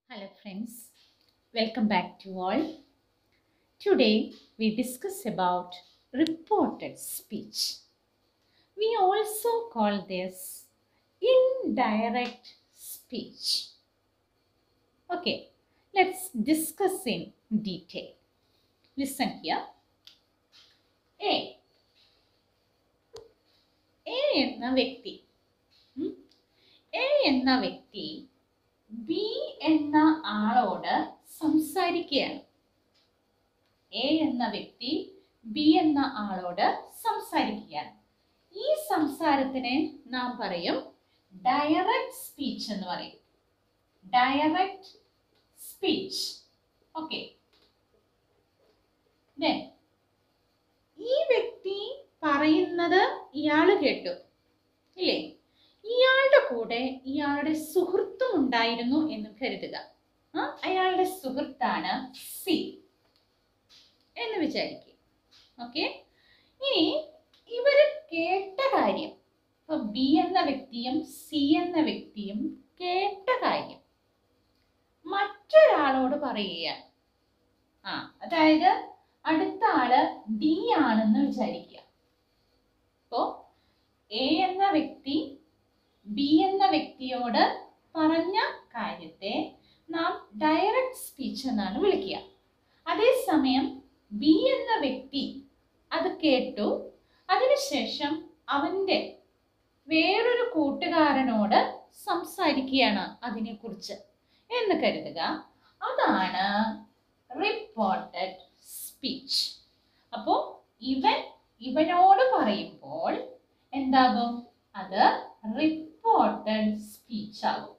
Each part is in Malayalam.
Hello friends, welcome back to all. Today we discuss about reported speech. We also call this indirect speech. Okay, let's discuss in detail. Listen here. A. A എന്ന വ്യക്തി ഉം, A എന്ന വ്യക്തി ബി എന്ന ആളോട് സംസാരിക്കുകയാണ് എ എന്ന വ്യക്തി ബി എന്ന ആളോട് സംസാരിക്കുകയാണ് ഈ സംസാരത്തിനെ നാം പറയും ഡയറക്റ്റ് സ്പീച്ച് എന്ന് പറയും ഡയറക്റ്റ് സ്പീച്ച് ഓക്കെ ഈ വ്യക്തി പറയുന്നത് ഇയാൾ കേട്ടു ഇല്ലേ ഇയാളുടെ കൂടെ ഇയാളുടെ സുഹൃത്തും ഉണ്ടായിരുന്നു എന്ന് കരുതുക ആ, അയാളുടെ സുഹൃത്താണ് സി എന്ന് വിചാരിക്കുക ഓക്കെ ഇനി ഇവര് കേട്ട കാര്യം ഇപ്പൊ ബി എന്ന വ്യക്തിയും സി എന്ന വ്യക്തിയും കേട്ട കാര്യം മറ്റൊരാളോട് പറയുകയാണ് ആ അതായത് അടുത്ത ആള് ഡി ആണെന്ന് വിചാരിക്കുക ഇപ്പോ എ എന്ന വ്യക്തി ബി എന്ന വ്യക്തിയോട് പറഞ്ഞ കാര്യത്തെ നാം ഡയറക്റ്റ് സ്പീച്ച് എന്നാണ് വിളിക്കുക അതേസമയം ബി എന്ന വ്യക്തി അത് കേട്ടു അതിനുശേഷം അവൻ്റെ വേറൊരു കൂട്ടുകാരനോട് സംസാരിക്കുകയാണ് അതിനെക്കുറിച്ച് എന്ന് കരുതുക അതാണ് റിപ്പോർട്ടഡ് സ്പീച്ച് അപ്പോൾ ഇവൻ ഇവനോട് പറയുമ്പോൾ എന്താകും അത് റിപ്പോർട്ടഡ് സ്പീച്ച് ആകും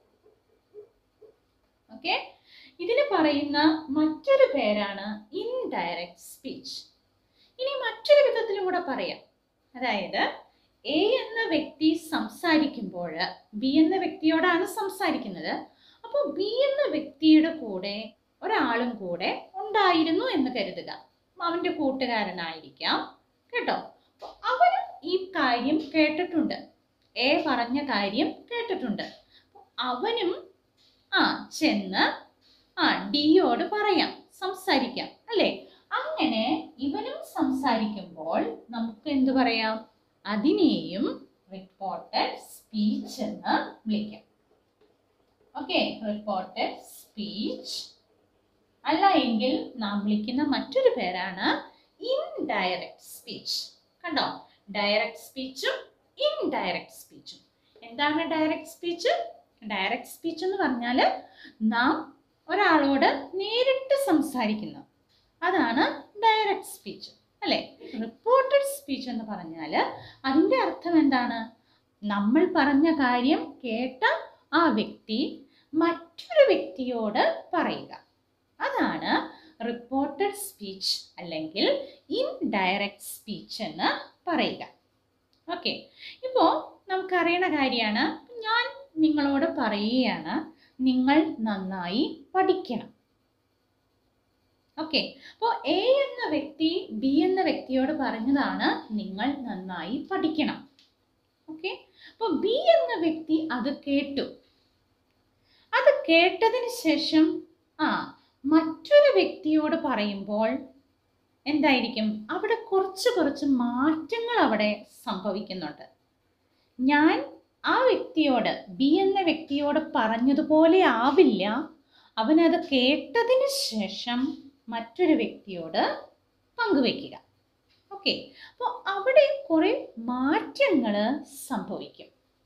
ഓക്കെ ഇതിന് പറയുന്ന മറ്റൊരു പേരാണ് ഇൻഡയറക്റ്റ് സ്പീച്ച് ഇനി മറ്റൊരു വിധത്തിലും കൂടെ പറയാം അതായത് എ എന്ന വ്യക്തി സംസാരിക്കുമ്പോൾ ബി എന്ന വ്യക്തിയോടാണ് സംസാരിക്കുന്നത് അപ്പോൾ ബി എന്ന വ്യക്തിയുടെ കൂടെ ഒരാളും കൂടെ ഉണ്ടായിരുന്നു എന്ന് കരുതുക അവൻ്റെ കൂട്ടുകാരനായിരിക്കാം കേട്ടോ അപ്പോൾ അവനും ഈ കാര്യം കേട്ടിട്ടുണ്ട് എ പറഞ്ഞ കാര്യം കേട്ടിട്ടുണ്ട് അപ്പോൾ അവനും ആ ചെന്ന് ആ ഡിയോട് പറയാം സംസാരിക്കാം അല്ലേ അങ്ങനെ ഇവനും സംസാരിക്കുമ്പോൾ നമുക്ക് എന്ത് പറയാം അതിനെയും റിപ്പോർട്ടഡ് സ്പീച്ച് എന്ന് വിളിക്കാം ഓക്കെ റിപ്പോർട്ടഡ് സ്പീച്ച് അല്ല എങ്കിൽ നാം വിളിക്കുന്ന മറ്റൊരു പേരാണ് ഇൻഡയറക്റ്റ് സ്പീച്ച് കണ്ടോ ഡയറക്റ്റ് സ്പീച്ചും ഇൻഡയറക്റ്റ് സ്പീച്ചും എന്താണ് ഡയറക്റ്റ് സ്പീച്ച് ഡയറക്റ്റ് സ്പീച്ച് എന്ന് പറഞ്ഞാൽ നാം ഒരാളോട് നേരിട്ട് സംസാരിക്കുന്നു അതാണ് ഡയറക്റ്റ് സ്പീച്ച് അല്ലേ റിപ്പോർട്ടഡ് സ്പീച്ച് എന്ന് പറഞ്ഞാൽ അതിൻ്റെ അർത്ഥം എന്താണ് നമ്മൾ പറഞ്ഞ കാര്യം കേട്ട ആ വ്യക്തി മറ്റൊരു വ്യക്തിയോട് പറയുക അതാണ് റിപ്പോർട്ടഡ് സ്പീച്ച് അല്ലെങ്കിൽ ഇൻഡയറക്റ്റ് സ്പീച്ച് എന്ന് പറയുക ഓക്കെ ഇപ്പോൾ നമുക്കറിയണ കാര്യമാണ് ഞാൻ നിങ്ങളോട് പറയുകയാണ് നിങ്ങൾ നന്നായി പഠിക്കണം ഓക്കെ അപ്പോൾ എ എന്ന വ്യക്തി ബി എന്ന വ്യക്തിയോട് പറഞ്ഞതാണ് നിങ്ങൾ നന്നായി പഠിക്കണം ഓക്കെ അപ്പോൾ ബി എന്ന വ്യക്തി അത് കേട്ടു അത് കേട്ടതിന് ശേഷം ആ മറ്റൊരു വ്യക്തിയോട് പറയുമ്പോൾ എന്തായിരിക്കും അവിടെ കുറച്ച് കുറച്ച് മാറ്റങ്ങൾ അവിടെ സംഭവിക്കുന്നുണ്ട് ഞാൻ ആ വ്യക്തിയോട് ബി എന്ന വ്യക്തിയോട് പറഞ്ഞതുപോലെ ആവില്ല അവനത് കേട്ടതിന് ശേഷം മറ്റൊരു വ്യക്തിയോട് പങ്കുവെക്കുക ഓക്കെ അപ്പോൾ അവിടെ കുറേ മാറ്റങ്ങൾ സംഭവിക്കും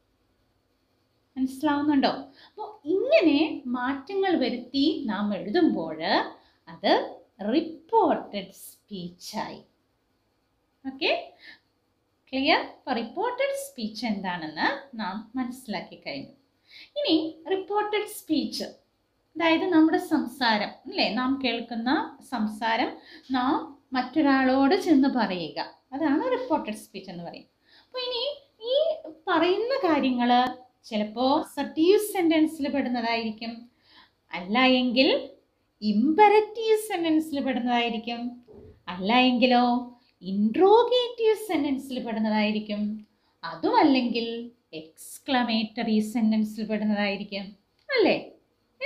മനസ്സിലാവുന്നുണ്ടോ അപ്പോൾ ഇങ്ങനെ മാറ്റങ്ങൾ വരുത്തി നാം എഴുതുമ്പോൾ അത് റിപ്പോർട്ടഡ് സ്പീച്ചായി ഓക്കെ ക്ലിയർ അപ്പോൾ റിപ്പോർട്ടഡ് സ്പീച്ച് എന്താണെന്ന് നാം മനസ്സിലാക്കി കഴിഞ്ഞു ഇനി റിപ്പോർട്ടഡ് സ്പീച്ച് അതായത് നമ്മുടെ സംസാരം അല്ലേ നാം കേൾക്കുന്ന സംസാരം നാം മറ്റൊരാളോട് ചെന്ന് പറയുക അതാണ് റിപ്പോർട്ടഡ് സ്പീച്ച് എന്ന് പറയും അപ്പോൾ ഇനി ഈ പറയുന്ന കാര്യങ്ങൾ ചിലപ്പോൾ സട്ടീവ് സെൻറ്റൻസിൽ പെടുന്നതായിരിക്കും അല്ല എങ്കിൽ ഇമ്പരറ്റീവ് സെൻറ്റൻസിൽ പെടുന്നതായിരിക്കും അല്ല എങ്കിലോ ഇൻട്രോഗേറ്റീവ് സെൻറ്റൻസിൽ പെടുന്നതായിരിക്കും അതുമല്ലെങ്കിൽ എക്സ്ക്ലമേറ്ററി സെൻറ്റൻസിൽ പെടുന്നതായിരിക്കും അല്ലേ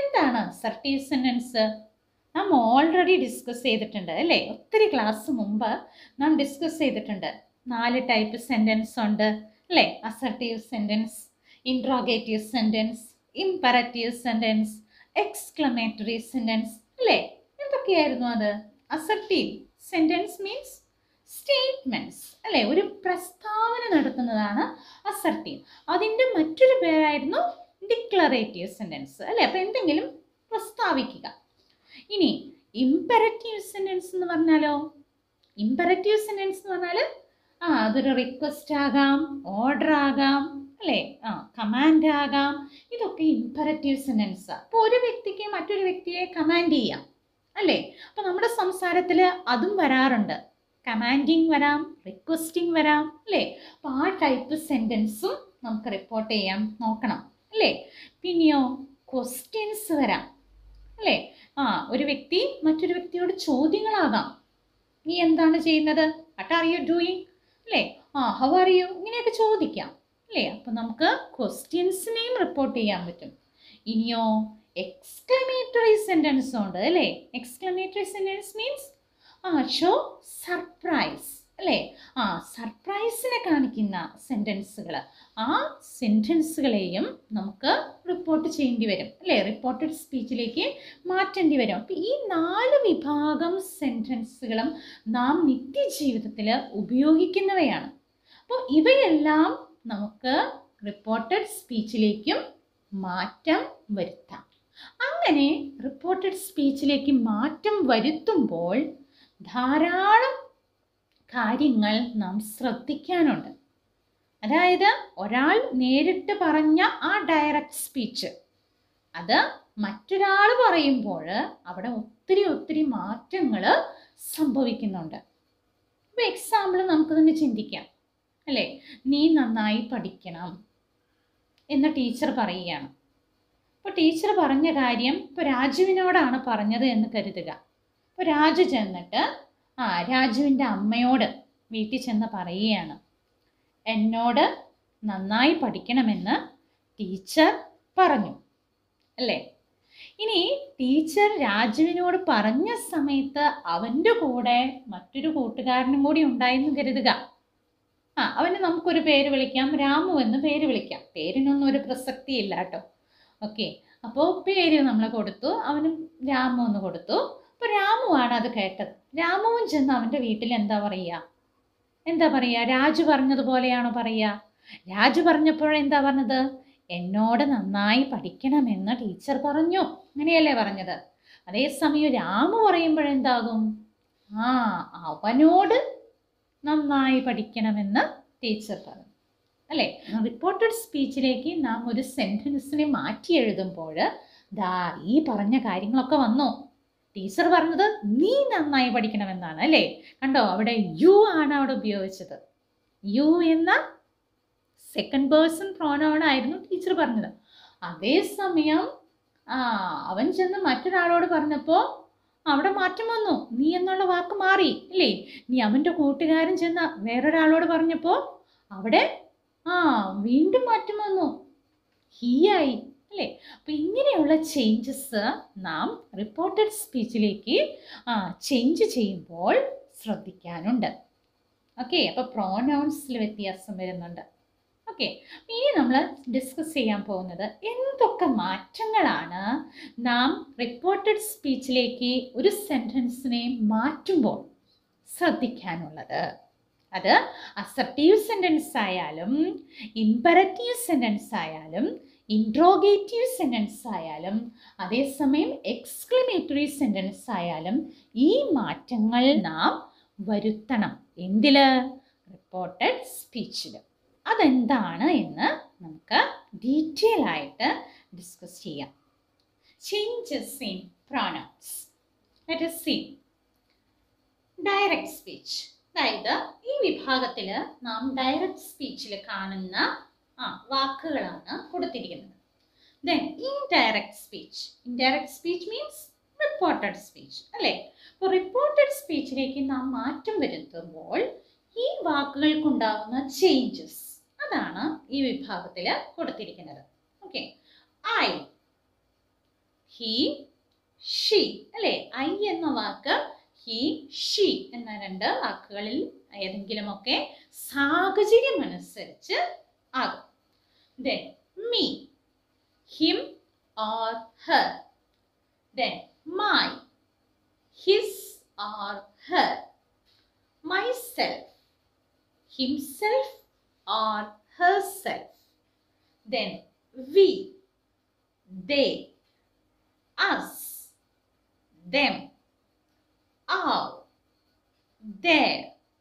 എന്താണ് അസർട്ടീവ് സെൻറ്റൻസ് നാം ഓൾറെഡി ഡിസ്കസ് ചെയ്തിട്ടുണ്ട് അല്ലേ ഒത്തിരി ക്ലാസ് മുമ്പ് നാം ഡിസ്കസ് ചെയ്തിട്ടുണ്ട് നാല് ടൈപ്പ് സെൻറ്റൻസ് ഉണ്ട് അല്ലേ assertive sentence interrogative sentence imperative sentence exclamatory sentence അല്ലേ എന്തൊക്കെയായിരുന്നു അത് അസർട്ടീവ് സെൻറ്റൻസ് മീൻസ് സ്റ്റേറ്റ്മെൻറ്റ്സ് അല്ലേ ഒരു പ്രസ്താവന നടത്തുന്നതാണ് അസർട്ടീവ് അതിൻ്റെ മറ്റൊരു പേരായിരുന്നു ഡിക്ലറേറ്റീവ് സെൻറ്റൻസ് അല്ലേ അപ്പോൾ എന്തെങ്കിലും പ്രസ്താവിക്കുക ഇനി ഇമ്പററ്റീവ് സെൻറ്റൻസ് എന്ന് പറഞ്ഞാലോ ഇമ്പററ്റീവ് സെൻറ്റൻസ് എന്ന് പറഞ്ഞാൽ ആ അതൊരു റിക്വസ്റ്റ് ആകാം ഓർഡർ ആകാം അല്ലേ ആ കമാൻഡ് ആകാം ഇതൊക്കെ ഇമ്പററ്റീവ് സെൻറ്റൻസ് അപ്പോൾ ഒരു വ്യക്തിക്ക് മറ്റൊരു വ്യക്തിയെ കമാൻഡ് ചെയ്യാം അല്ലേ അപ്പോൾ നമ്മുടെ സംസാരത്തിൽ അതും വരാറുണ്ട് കമാൻഡിങ് വരാം റിക്വസ്റ്റിംഗ് വരാം അല്ലേ അപ്പോൾ ആ ടൈപ്പ് സെൻറ്റൻസും നമുക്ക് റിപ്പോർട്ട് ചെയ്യാൻ നോക്കണം അല്ലേ പിന്നെയോ ക്വസ്റ്റ്യൻസ് വരാം അല്ലേ ആ ഒരു വ്യക്തി മറ്റൊരു വ്യക്തിയോട് ചോദ്യങ്ങളാകാം നീ എന്താണ് ചെയ്യുന്നത് വട്ട് ആർ യു ഡൂയിങ് അല്ലേ ആ ഹൗ ആർ യു ഇങ്ങനെയൊക്കെ ചോദിക്കാം അല്ലേ അപ്പം നമുക്ക് ക്വസ്റ്റ്യൻസിനെയും റിപ്പോർട്ട് ചെയ്യാൻ പറ്റും ഇനിയോ എക്സ്ക്ലമേറ്ററി സെൻറ്റൻസ് ഉണ്ട് അല്ലേ എക്സ്ക്ലമേറ്ററി സെൻറ്റൻസ് മീൻസ് ആ ഷോ സർപ്രൈസ് അല്ലേ ആ സർപ്രൈസിനെ കാണിക്കുന്ന സെൻറ്റൻസുകൾ ആ സെൻറ്റൻസുകളെയും നമുക്ക് റിപ്പോർട്ട് ചെയ്യേണ്ടി വരും അല്ലേ റിപ്പോർട്ടഡ് സ്പീച്ചിലേക്ക് മാറ്റേണ്ടി വരും അപ്പോൾ ഈ നാല് വിഭാഗം സെൻറ്റൻസുകളും നാം നിത്യജീവിതത്തിൽ ഉപയോഗിക്കുന്നവയാണ് അപ്പോൾ ഇവയെല്ലാം നമുക്ക് റിപ്പോർട്ടഡ് സ്പീച്ചിലേക്കും മാറ്റം വരുത്താം അങ്ങനെ റിപ്പോർട്ടഡ് സ്പീച്ചിലേക്ക് മാറ്റം വരുത്തുമ്പോൾ ധാരാളം കാര്യങ്ങൾ നാം ശ്രദ്ധിക്കാനുണ്ട് അതായത് ഒരാൾ നേരിട്ട് പറഞ്ഞ ആ ഡയറക്റ്റ് സ്പീച്ച് അത് മറ്റൊരാൾ പറയുമ്പോൾ അവിടെ ഒത്തിരി ഒത്തിരി മാറ്റങ്ങൾ സംഭവിക്കുന്നുണ്ട് ഇപ്പോൾ എക്സാമ്പിൾ നമുക്ക് തന്നെ ചിന്തിക്കാം അല്ലേ നീ നന്നായി പഠിക്കണം എന്ന് ടീച്ചർ പറയുകയാണ് അപ്പോൾ ടീച്ചർ പറഞ്ഞ കാര്യം ഇപ്പോൾ രാജുവിനോടാണ് പറഞ്ഞത് എന്ന് കരുതുക അപ്പോൾ രാജു ചെന്നിട്ട് ആ രാജുവിൻ്റെ അമ്മയോട് വീട്ടിൽ ചെന്ന് പറയുകയാണ് എന്നോട് നന്നായി പഠിക്കണമെന്ന് ടീച്ചർ പറഞ്ഞു അല്ലേ ഇനി ടീച്ചർ രാജുവിനോട് പറഞ്ഞ സമയത്ത് അവൻ്റെ കൂടെ മറ്റൊരു കൂട്ടുകാരനും കൂടി ഉണ്ടായെന്ന് കരുതുക ആ അവന് നമുക്കൊരു പേര് വിളിക്കാം രാമു എന്ന് പേര് വിളിക്കാം പേരിനൊന്നും ഒരു പ്രസക്തി ഇല്ല കേട്ടോ ഓക്കെ അപ്പോൾ പേര് നമ്മൾ കൊടുത്തു അവനും രാമു എന്ന് കൊടുത്തു അപ്പോൾ രാമുവാണ് അത് കേട്ടത് രാമുവും ചെന്ന് അവൻ്റെ വീട്ടിൽ എന്താ പറയുക എന്താ പറയുക രാജു പറഞ്ഞതുപോലെയാണോ പറയുക രാജു പറഞ്ഞപ്പോൾ എന്താ പറഞ്ഞത് എന്നോട് നന്നായി പഠിക്കണമെന്ന് ടീച്ചർ പറഞ്ഞു അങ്ങനെയല്ലേ പറഞ്ഞത് അതേസമയം രാമു പറയുമ്പോഴെന്താകും ആ അവനോട് നന്നായി പഠിക്കണമെന്ന് ടീച്ചർ പറഞ്ഞു അല്ലേ റിപ്പോർട്ടഡ് സ്പീച്ചിലേക്ക് നാം ഒരു സെൻറ്റൻസിനെ മാറ്റി എഴുതുമ്പോൾ ദാ ഈ പറഞ്ഞ കാര്യങ്ങളൊക്കെ വന്നു ടീച്ചർ പറഞ്ഞത് നീ നന്നായി പഠിക്കണമെന്നാണ് അല്ലേ കണ്ടോ അവിടെ യു ആണ് അവിടെ ഉപയോഗിച്ചത് യു എന്ന സെക്കൻഡ് പേഴ്സൺ പ്രോനൗൺ ആയിരുന്നു ടീച്ചർ പറഞ്ഞത് അതേസമയം ആ അവൻ ചെന്ന് മറ്റൊരാളോട് പറഞ്ഞപ്പോൾ അവിടെ മാറ്റം വന്നു നീ എന്നുള്ള വാക്ക് മാറി ഇല്ലേ നീ അവൻ്റെ കൂട്ടുകാരൻ ചെന്ന് വേറൊരാളോട് പറഞ്ഞപ്പോൾ അവിടെ ആ വീണ്ടും മാറ്റം വന്നു ഹീ ആയി അല്ലേ അപ്പോൾ ഇങ്ങനെയുള്ള ചേഞ്ചസ് നാം റിപ്പോർട്ടഡ് സ്പീച്ചിലേക്ക് ചേഞ്ച് ചെയ്യുമ്പോൾ ശ്രദ്ധിക്കാനുണ്ട് ഓക്കെ അപ്പോൾ പ്രോനൗൺസിൽ വ്യത്യാസം വരുന്നുണ്ട് ഓക്കെ ഇനി നമ്മൾ ഡിസ്കസ് ചെയ്യാൻ പോകുന്നത് എന്തൊക്കെ മാറ്റങ്ങളാണ് നാം റിപ്പോർട്ടഡ് സ്പീച്ചിലേക്ക് ഒരു സെൻറ്റൻസിനെ മാറ്റുമ്പോൾ ശ്രദ്ധിക്കാനുള്ളത് അത് അസർട്ടീവ് സെൻറ്റൻസ് ആയാലും ഇമ്പററ്റീവ് സെൻറ്റൻസ് ആയാലും ഇൻട്രോഗേറ്റീവ് സെൻറ്റൻസ് ആയാലും അതേസമയം എക്സ്ക്ലമേറ്ററി സെൻറ്റൻസ് ആയാലും ഈ മാറ്റങ്ങൾ നാം വരുത്തണം എന്തിൽ റിപ്പോർട്ടഡ് സ്പീച്ചിൽ അതെന്താണ് എന്ന് നമുക്ക് ഡീറ്റെയിൽ ആയിട്ട് ഡിസ്കസ് ചെയ്യാം changes in pronouns let see direct speech അതായത് ഈ വിഭാഗത്തിൽ നാം ഡയറക്റ്റ് സ്പീച്ചിൽ കാണുന്ന ആ വാക്കുകളാണ് കൊടുത്തിരിക്കുന്നത് then indirect speech indirect speech means reported speech അല്ലേ അപ്പോൾ റിപ്പോർട്ടഡ് സ്പീച്ചിലേക്ക് നാം മാറ്റം വരുത്തുമ്പോൾ ഈ വാക്കുകൾക്കുണ്ടാകുന്ന ചേഞ്ചസ് അതാണ് ഈ വിഭാഗത്തിൽ കൊടുത്തിരിക്കുന്നത് ഓക്കെ ഐ ഹി ഷീ അല്ലേ ഐ എന്ന വാക്ക് ഹി ഷീ എന്ന രണ്ട് വാക്കുകളിൽ ഏതെങ്കിലുമൊക്കെ സാഹചര്യം അനുസരിച്ച് ആകും then me him or her then my his or her myself, himself or herself. Then we, they, us, them, our, their,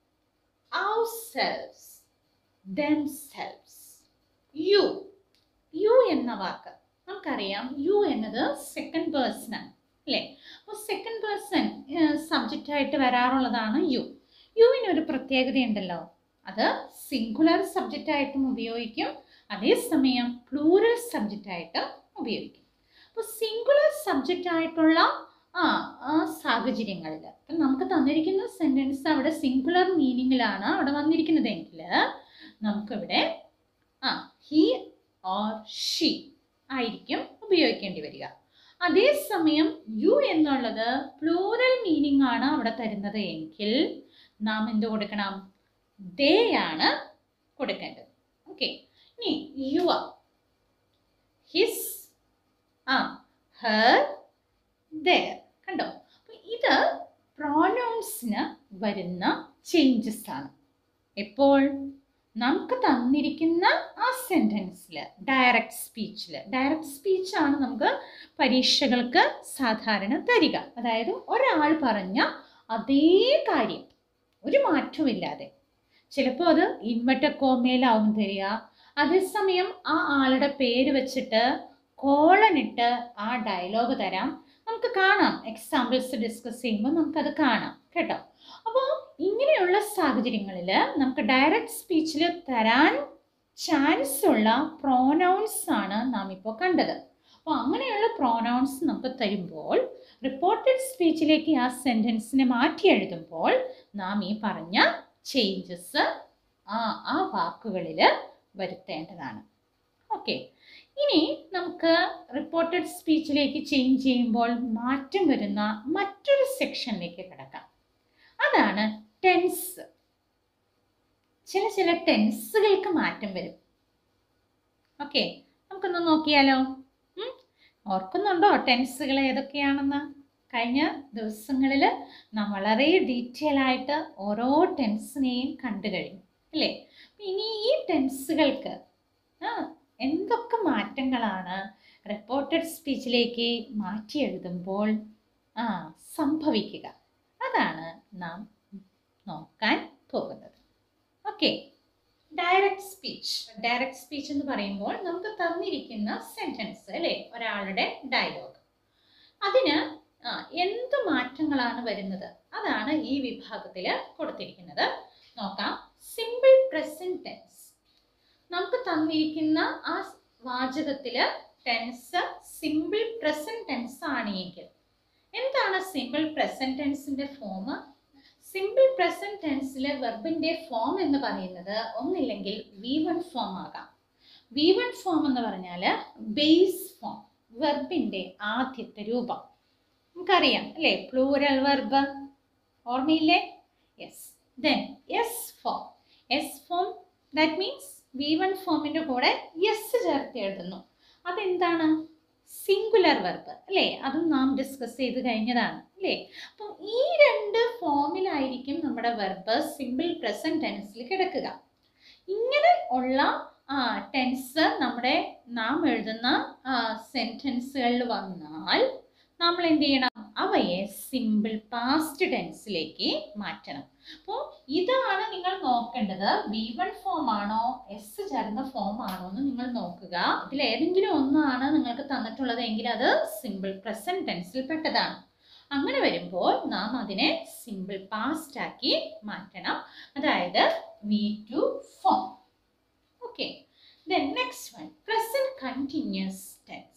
ourselves, themselves. You, you എന്ന വാക്ക് നമുക്കറിയാം യു എന്നത് സെക്കൻഡ് പേഴ്സൺ ആണ് അല്ലേ അപ്പോൾ സെക്കൻഡ് പേഴ്സൺ സബ്ജക്റ്റ് ആയിട്ട് വരാറുള്ളതാണ് യു യുവിന് ഒരു പ്രത്യേകതയുണ്ടല്ലോ അത് സിംഗുലർ സബ്ജക്റ്റ് ആയിട്ടും ഉപയോഗിക്കും അതേസമയം പ്ലൂറൽ സബ്ജക്റ്റ് ആയിട്ടും ഉപയോഗിക്കും അപ്പോൾ സിംഗുലർ സബ്ജക്റ്റ് ആയിട്ടുള്ള ആ ആ സാഹചര്യങ്ങളിൽ അപ്പം നമുക്ക് തന്നിരിക്കുന്ന സെൻറ്റൻസ് അവിടെ സിംഗുലർ മീനിങ്ങിലാണ് അവിടെ വന്നിരിക്കുന്നതെങ്കിൽ നമുക്കിവിടെ ആ ഹി ഓർ ഷീ ആയിരിക്കും ഉപയോഗിക്കേണ്ടി വരിക അതേസമയം യു എന്നുള്ളത് പ്ലൂറൽ മീനിങ് ആണ് അവിടെ തരുന്നത് എങ്കിൽ നാം എന്ത് കൊടുക്കണം ദേ ആണ് കൊടുക്കേണ്ടത് ഓക്കെ ഇനി യുവർ ഹിസ് ആ ഹർ ദർ കണ്ടോ അപ്പൊ ഇത് പ്രോനൗൺസിന് വരുന്ന ചേഞ്ചസ് ആണ് എപ്പോൾ നമുക്ക് തന്നിരിക്കുന്ന ആ സെൻറ്റൻസിൽ ഡയറക്റ്റ് സ്പീച്ചിൽ ഡയറക്റ്റ് സ്പീച്ചാണ് നമുക്ക് പരീക്ഷകൾക്ക് സാധാരണ തരിക അതായത് ഒരാൾ പറഞ്ഞ അതേ കാര്യം ഒരു മാറ്റവുമില്ലാതെ ചിലപ്പോൾ അത് ഇൻവെർട്ടഡ് കോമയിലാവും തരിക അതേസമയം ആ ആളുടെ പേര് വെച്ചിട്ട് കോളനിട്ട് ആ ഡയലോഗ് തരാം നമുക്ക് കാണാം എക്സാമ്പിൾസ് ഡിസ്കസ് ചെയ്യുമ്പോൾ നമുക്കത് കാണാം കേട്ടോ അപ്പോൾ ഇങ്ങനെയുള്ള സാഹചര്യങ്ങളിൽ നമുക്ക് ഡയറക്റ്റ് സ്പീച്ചിൽ തരാൻ ചാൻസ് ഉള്ള പ്രോനൗൺസ് ആണ് നാം ഇപ്പോൾ കണ്ടത് അപ്പോൾ അങ്ങനെയുള്ള പ്രോനൗൺസ് നമുക്ക് തരുമ്പോൾ റിപ്പോർട്ടഡ് സ്പീച്ചിലേക്ക് ആ സെൻറ്റൻസിനെ മാറ്റി എഴുതുമ്പോൾ നാം ഈ പറഞ്ഞ ചേഞ്ചസ് ആ ആ വാക്കുകളിൽ വരുത്തേണ്ടതാണ് ഓക്കെ ഇനി നമുക്ക് റിപ്പോർട്ടഡ് സ്പീച്ചിലേക്ക് ചേഞ്ച് ചെയ്യുമ്പോൾ മാറ്റം വരുന്ന മറ്റൊരു സെക്ഷനിലേക്ക് കിടക്കാം അതാണ് ടെൻസ് ചില ചില ടെൻസുകൾക്ക് മാറ്റം വരും ഓക്കെ നമുക്കൊന്ന് നോക്കിയാലോ ഉം? ഓർക്കുന്നുണ്ടോ ടെൻസുകൾ ഏതൊക്കെയാണെന്ന് കഴിഞ്ഞ ദിവസങ്ങളിൽ നാം വളരെ ഡീറ്റെയിൽ ആയിട്ട് ഓരോ ടെൻസിനെയും കണ്ടു കഴിഞ്ഞു അല്ലേ അപ്പൊ ഇനി ഈ ടെൻസുകൾക്ക് ആ എന്തൊക്കെ മാറ്റങ്ങളാണ് റിപ്പോർട്ടഡ് സ്പീച്ചിലേക്ക് മാറ്റി എഴുതുമ്പോൾ ആ സംഭവിക്കുക അതാണ് നാം നോക്കാൻ പോകുന്നത് okay direct speech direct speech എന്ന് പറയുമ്പോൾ നമുക്ക് തന്നിരിക്കുന്ന സെൻറ്റൻസ് അല്ലേ ഒരാളുടെ ഡയലോഗ് അതിന് ആ, എന്ത് മാറ്റങ്ങളാണ് വരുന്നത് അതാണ് ഈ വിഭാഗത്തിൽ കൊടുത്തിരിക്കുന്നത് നോക്കാം സിമ്പിൾ പ്രസന്റ് ടെൻസ് നമുക്ക് തന്നിരിക്കുന്ന ആ വാചകത്തിൽ ടെൻസ് സിമ്പിൾ പ്രസന്റ് ടെൻസ് ആണ് എങ്കിൽ എന്താണ് സിമ്പിൾ പ്രസന്റ് ടെൻസിന്റെ ഫോം സിമ്പിൾ പ്രസന്റ് ടെൻസിലെ വെർബിന്റെ ഫോം എന്ന് പറയുന്നത് ഒന്നില്ലെങ്കിൽ വി വൺ ഫോം ആകാം വി വൺ ഫോം എന്ന് പറഞ്ഞാൽ ബേസ് ഫോം വെർബിന്റെ ആദ്യത്തെ രൂപം നമുക്കറിയാം അല്ലേ പ്ലൂരൽ വെർബ് ഓർമ്മയില്ലേ yes then S form S form that means V one ഫോമിൻ്റെ കൂടെ യെസ് ചേർത്ത് എഴുതുന്നു അതെന്താണ് സിംഗുലർ വെർബ് അല്ലേ അതും നാം ഡിസ്കസ് ചെയ്ത് കഴിഞ്ഞതാണ് അല്ലേ അപ്പം ഈ രണ്ട് ഫോമിലായിരിക്കും നമ്മുടെ വെർബ് സിമ്പിൾ പ്രസന്റ് ടെൻസിൽ കിടക്കുക ഇങ്ങനെ ഉള്ള ടെൻസ് നമ്മുടെ നാം എഴുതുന്ന സെൻറ്റൻസുകളിൽ വന്നാൽ നമ്മൾ എന്ത് ചെയ്യണം അവയെ സിമ്പിൾ പാസ്റ്റ് ടെൻസിലേക്ക് മാറ്റണം അപ്പോൾ ഇതാണ് നിങ്ങൾ നോക്കേണ്ടത് വി വൺ ഫോം ആണോ എസ് ചേർന്ന ഫോം ആണോ എന്ന് നിങ്ങൾ നോക്കുക ഇതിൽ ഏതെങ്കിലും ഒന്നാണ് നിങ്ങൾക്ക് തന്നിട്ടുള്ളത് എങ്കിൽ അത് സിമ്പിൾ പ്രസന്റ് ടെൻസിൽ പെട്ടതാണ് അങ്ങനെ വരുമ്പോൾ നാം അതിനെ സിമ്പിൾ പാസ്റ്റ് ആക്കി മാറ്റണം അതായത് V two form okay then next one present continuous tense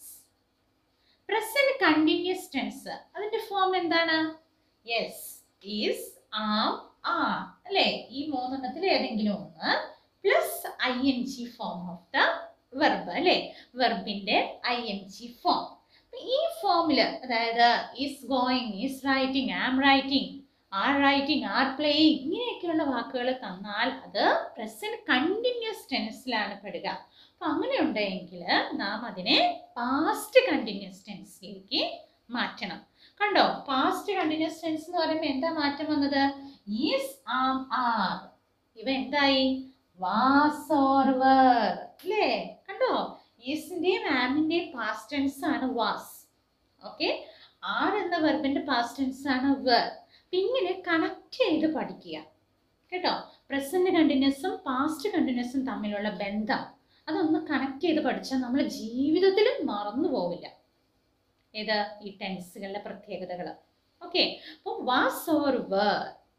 present continuous tense അതിന്റെ ഫോം എന്താണ് യെസ് ഈസ് ആം ആർ അല്ലേ ഈ മൂന്നെണ്ണത്തിൽ ഏതെങ്കിലും ഒന്ന് plus I N G form of the verb അല്ലേ വെർബിന്റെ ഐ എൻ ജി ഫോം ഈ ഫോമിൽ അതായത് is going is writing am writing are writing are playing ഇങ്ങനെയൊക്കെയുള്ള വാക്കുകൾ തന്നാൽ അത് പ്രസന്റ് കണ്ടിന്യൂസ് ടെൻസിലാണ് പെടുക അപ്പം അങ്ങനെ ഉണ്ടെങ്കിൽ നാം അതിനെ പാസ്റ്റ് കണ്ടിന്യൂസ് ടെൻസിലേക്ക് മാറ്റണം കണ്ടോ പാസ്റ്റ് കണ്ടിന്യൂസ് ടെൻസ് എന്ന് പറയുമ്പോൾ എന്താ മാറ്റം വന്നത് ഈസ് ആം ആർ ഇവ എന്തായി വാസ് ഓർ വർ അല്ലേ കണ്ടോ ഈസിന്റെയും ആമിന്റെയും പാസ്റ്റ് ടെൻസ് ആണ് വാസ് ഓക്കെ ആർ എന്ന വെർബിന്റെ പാസ്റ്റ് ടെൻസ് ആണ് വർ ഇങ്ങനെ കണക്ട് ചെയ്ത് പഠിക്കുക കേട്ടോ പ്രസന്റ് കണ്ടിന്യൂസും പാസ്റ്റ് കണ്ടിന്യൂസും തമ്മിലുള്ള ബന്ധം അതൊന്ന് കണക്ട് ചെയ്ത് പഠിച്ചാൽ നമ്മൾ ജീവിതത്തിലും മറന്നു പോവില്ല ഏത് ഈ ടെൻസുകളുടെ പ്രത്യേകതകൾ ഓക്കെ അപ്പോൾ was or were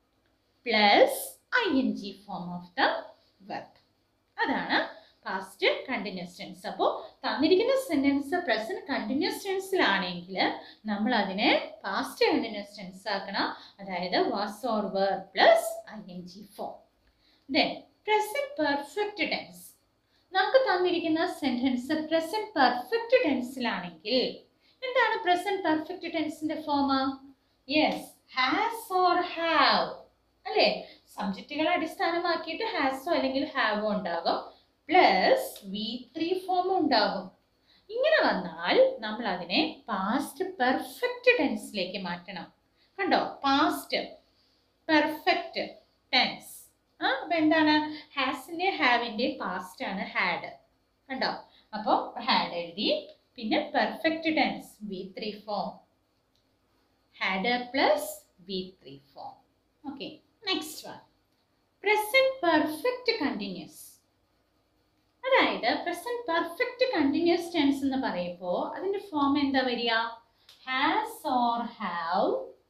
plus I N G form of the verb അതാണ് പാസ്റ്റ് കണ്ടിന്യൂസ് ടെൻസ് അപ്പോൾ തന്നിരിക്കുന്ന സെന്റൻസ് പ്രസന്റ് കണ്ടിന്യൂസ് ടെൻസിലാണെങ്കിൽ നമ്മൾ അതിനെ പാസ്റ്റ് കണ്ടിന്യൂസ് ടെൻസ് ആക്കണം അതായത് was or were plus I N G form then present perfect tense നമുക്ക് തന്നിരിക്കുന്ന സെന്റൻസ് പ്രസന്റ് പെർഫെക്റ്റ് ടെൻസിലാണെങ്കിൽ എന്താണ് പ്രസന്റ് പെർഫെക്റ്റ് ടെൻസിന്റെ form yes has or have അല്ലേ സബ്ജക്റ്റുകളെ അടിസ്ഥാനമാക്കിയിട്ട് ഹാസോ അല്ലെങ്കിൽ ഹാവോ ഉണ്ടാകും പ്ലസ് വി ത്രീ ഫോമും ഉണ്ടാകും ഇങ്ങനെ വന്നാൽ നമ്മൾ അതിനെ പാസ്റ്റ് പെർഫെക്റ്റ് ടെൻസിലേക്ക് മാറ്റണം കണ്ടോ പാസ്റ്റ് പെർഫെക്റ്റ് ടെൻസ് ആ അപ്പൊ എന്താണ് ഹാസിന്റെ ഹാവിന്റെ പാസ്റ്റ് ആണ് ഹാഡ് കണ്ടോ അപ്പോൾ ഹാഡ് എഴുതി പിന്നെ perfect tense V three form had plus V three form okay next one present perfect continuous അതായത് പ്രസന്റ് പെർഫെക്റ്റ് കണ്ടിന്യൂസ് ടെൻസ് എന്ന് പറയുമ്പോൾ അതിന്റെ ഫോം എന്താ വരിക has or have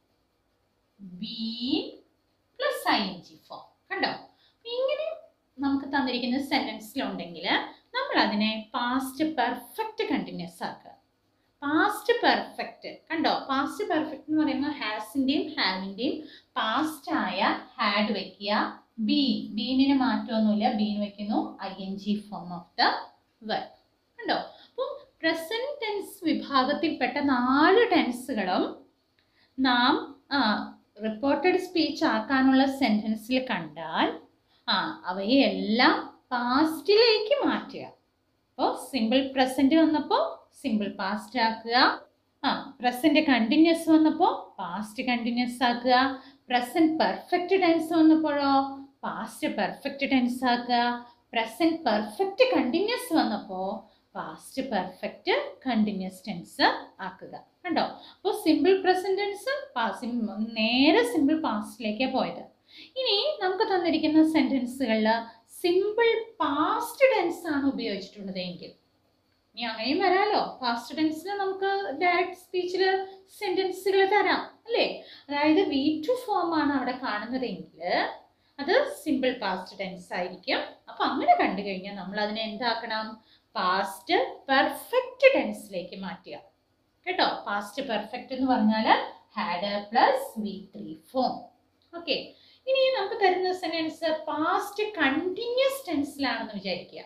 been plus I N G form കണ്ടോ അപ്പൊ ഇങ്ങനെ നമുക്ക് തന്നിരിക്കുന്ന സെന്റൻസിലുണ്ടെങ്കിൽ നമ്മൾ അതിനെ പാസ്റ്റ് പെർഫെക്റ്റ് കണ്ടിന്യൂസ് ആക്കുക പാസ്റ്റ് പെർഫെക്റ്റ് കണ്ടോ പാസ്റ്റ് പെർഫെക്റ്റ് എന്ന് പറയുമ്പോൾ ഹാസിൻ്റെയും ഹാവിൻ്റെയും പാസ്റ്റ് ആയ ഹാഡ് വെക്കുക ബീൻ ബീനിന് മാറ്റമൊന്നുമില്ല ബീൻ വെക്കുന്നു I N G form of the verb കണ്ടോ അപ്പോൾ പ്രസന്റ് ടെൻസ് വിഭാഗത്തിൽപ്പെട്ട നാല് ടെൻസുകളും നാം റിപ്പോർട്ടഡ് സ്പീച്ച് ആക്കാനുള്ള സെൻറ്റൻസിൽ കണ്ടാൽ ആ അവയെ എല്ലാം പാസ്റ്റിലേക്ക് മാറ്റുക അപ്പോൾ സിമ്പിൾ പ്രസന്റ് വന്നപ്പോൾ സിമ്പിൾ പാസ്റ്റ് ആക്കുക ആ പ്രസന്റ് കണ്ടിന്യൂസ് വന്നപ്പോൾ പാസ്റ്റ് കണ്ടിന്യൂസ് ആക്കുക പ്രസന്റ് പെർഫെക്റ്റ് ടെൻസ് വന്നപ്പോഴോ പാസ്റ്റ് പെർഫെക്റ്റ് ടെൻസ് ആക്കുക പ്രസന്റ് പെർഫെക്റ്റ് കണ്ടിന്യൂസ് വന്നപ്പോൾ പാസ്റ്റ് പെർഫെക്റ്റ് കണ്ടിന്യൂസ് ടെൻസ് ആക്കുക കണ്ടോ അപ്പോൾ സിമ്പിൾ പ്രസന്റ് ടെൻസ് നേരെ സിമ്പിൾ പാസ്റ്റിലേക്കാണ് പോയത് ഇനി നമുക്ക് തന്നിരിക്കുന്ന സെന്റൻസുകളിൽ സിമ്പിൾ പാസ്റ്റ് ടെൻസ് ആണ് ഉപയോഗിച്ചിട്ടുള്ളത് എങ്കിൽ ഇനി അങ്ങനെയും വരാലോ പാസ്റ്റ് ടെൻസിൽ നമുക്ക് ഡയറക്റ്റ് സ്പീച്ചിൽ സെന്റൻസുകൾ തരാം അല്ലേ അതായത് വി ടു ഫോം ആണ് അവിടെ കാണുന്നതെങ്കിൽ അത് സിമ്പിൾ പാസ്റ്റ് ടെൻസ് ആയിരിക്കും അപ്പൊ അങ്ങനെ കണ്ടു കഴിഞ്ഞാൽ നമ്മൾ അതിനെ എന്താക്കണം പാസ്റ്റ് പെർഫെക്റ്റ് ടെൻസിലേക്ക് മാറ്റുക കേട്ടോ പാസ്റ്റ് പെർഫെക്റ്റ് എന്ന് പറഞ്ഞാൽ had plus V three form okay ഇനി നമുക്ക് തരുന്ന സെന്റൻസ് പാസ്റ്റ് കണ്ടിന്യൂസ് ടെൻസിലാണെന്ന് വിചാരിക്കുക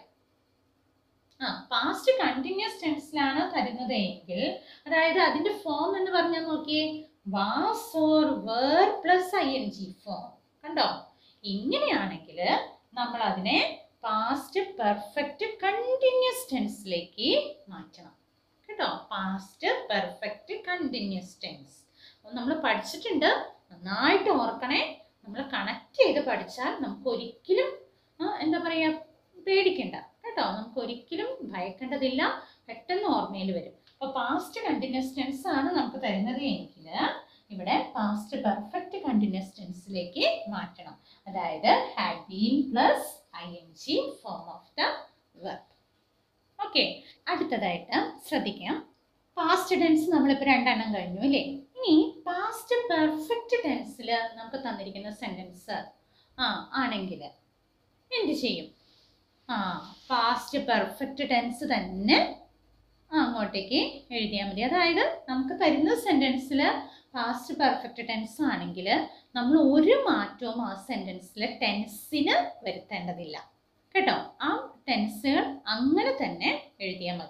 ആ പാസ്റ്റ് കണ്ടിന്യൂസ് ടെൻസിലാണ് തരുന്നത് എങ്കിൽ അതായത് അതിന്റെ ഫോം എന്ന് പറഞ്ഞാൽ നോക്കിയേ was or were plus I N G form കണ്ടോ ഇങ്ങനെയാണെങ്കിൽ നമ്മൾ അതിനെ പാസ്റ്റ് പെർഫെക്റ്റ് കണ്ടിന്യൂസ് ടെൻസിലേക്ക് മാറ്റണം കേട്ടോ പാസ്റ്റ് പെർഫെക്റ്റ് കണ്ടിന്യൂസ് ടെൻസ് നമ്മൾ പഠിച്ചിട്ടുണ്ട് നന്നായിട്ട് ഓർക്കണേ നമ്മൾ കണക്ട് ചെയ്ത് പഠിച്ചാൽ നമുക്ക് ഒരിക്കലും ആ, എന്താ പറയുക പേടിക്കണ്ട കേട്ടോ നമുക്ക് ഒരിക്കലും ഭയക്കേണ്ടതില്ല പെട്ടെന്ന് ഓർമ്മയിൽ വരും അപ്പോൾ പാസ്റ്റ് കണ്ടിന്യൂസ് ടെൻസ് ആണ് നമുക്ക് തരുന്നത് എങ്കിൽ ഇവിടെ പാസ്റ്റ് പെർഫെക്റ്റ് കണ്ടിന്യൂസ് ടെൻസിലേക്ക് മാറ്റണം അതായത് had been plus I N G form of the verb okay അടുത്തതായിട്ട് ശ്രദ്ധിക്കാം പാസ്റ്റ് ടെൻസ് നമ്മളിപ്പോൾ രണ്ടെണ്ണം കഴിഞ്ഞു അല്ലേ ഇനി പാസ്റ്റ് പെർഫെക്റ്റ് ടെൻസിൽ നമുക്ക് തന്നിരിക്കുന്ന സെൻറ്റൻസ് ആ ആണെങ്കിൽ എന്ത് ചെയ്യും ആ പാസ്റ്റ് പെർഫെക്റ്റ് ടെൻസ് തന്നെ അങ്ങോട്ടേക്ക് എഴുതിയാൽ മതി അതായത് നമുക്ക് തരുന്ന സെൻറ്റൻസിൽ പാസ്റ്റ് പെർഫെക്റ്റ് ടെൻസ് ആണെങ്കിൽ നമ്മൾ ഒരു മാറ്റവും ആ സെൻറ്റൻസിലെ ടെൻസിന് വരുത്തേണ്ടതില്ല കേട്ടോ ആ ടെൻസുകൾ അങ്ങനെ തന്നെ എഴുതിയാൽ മതി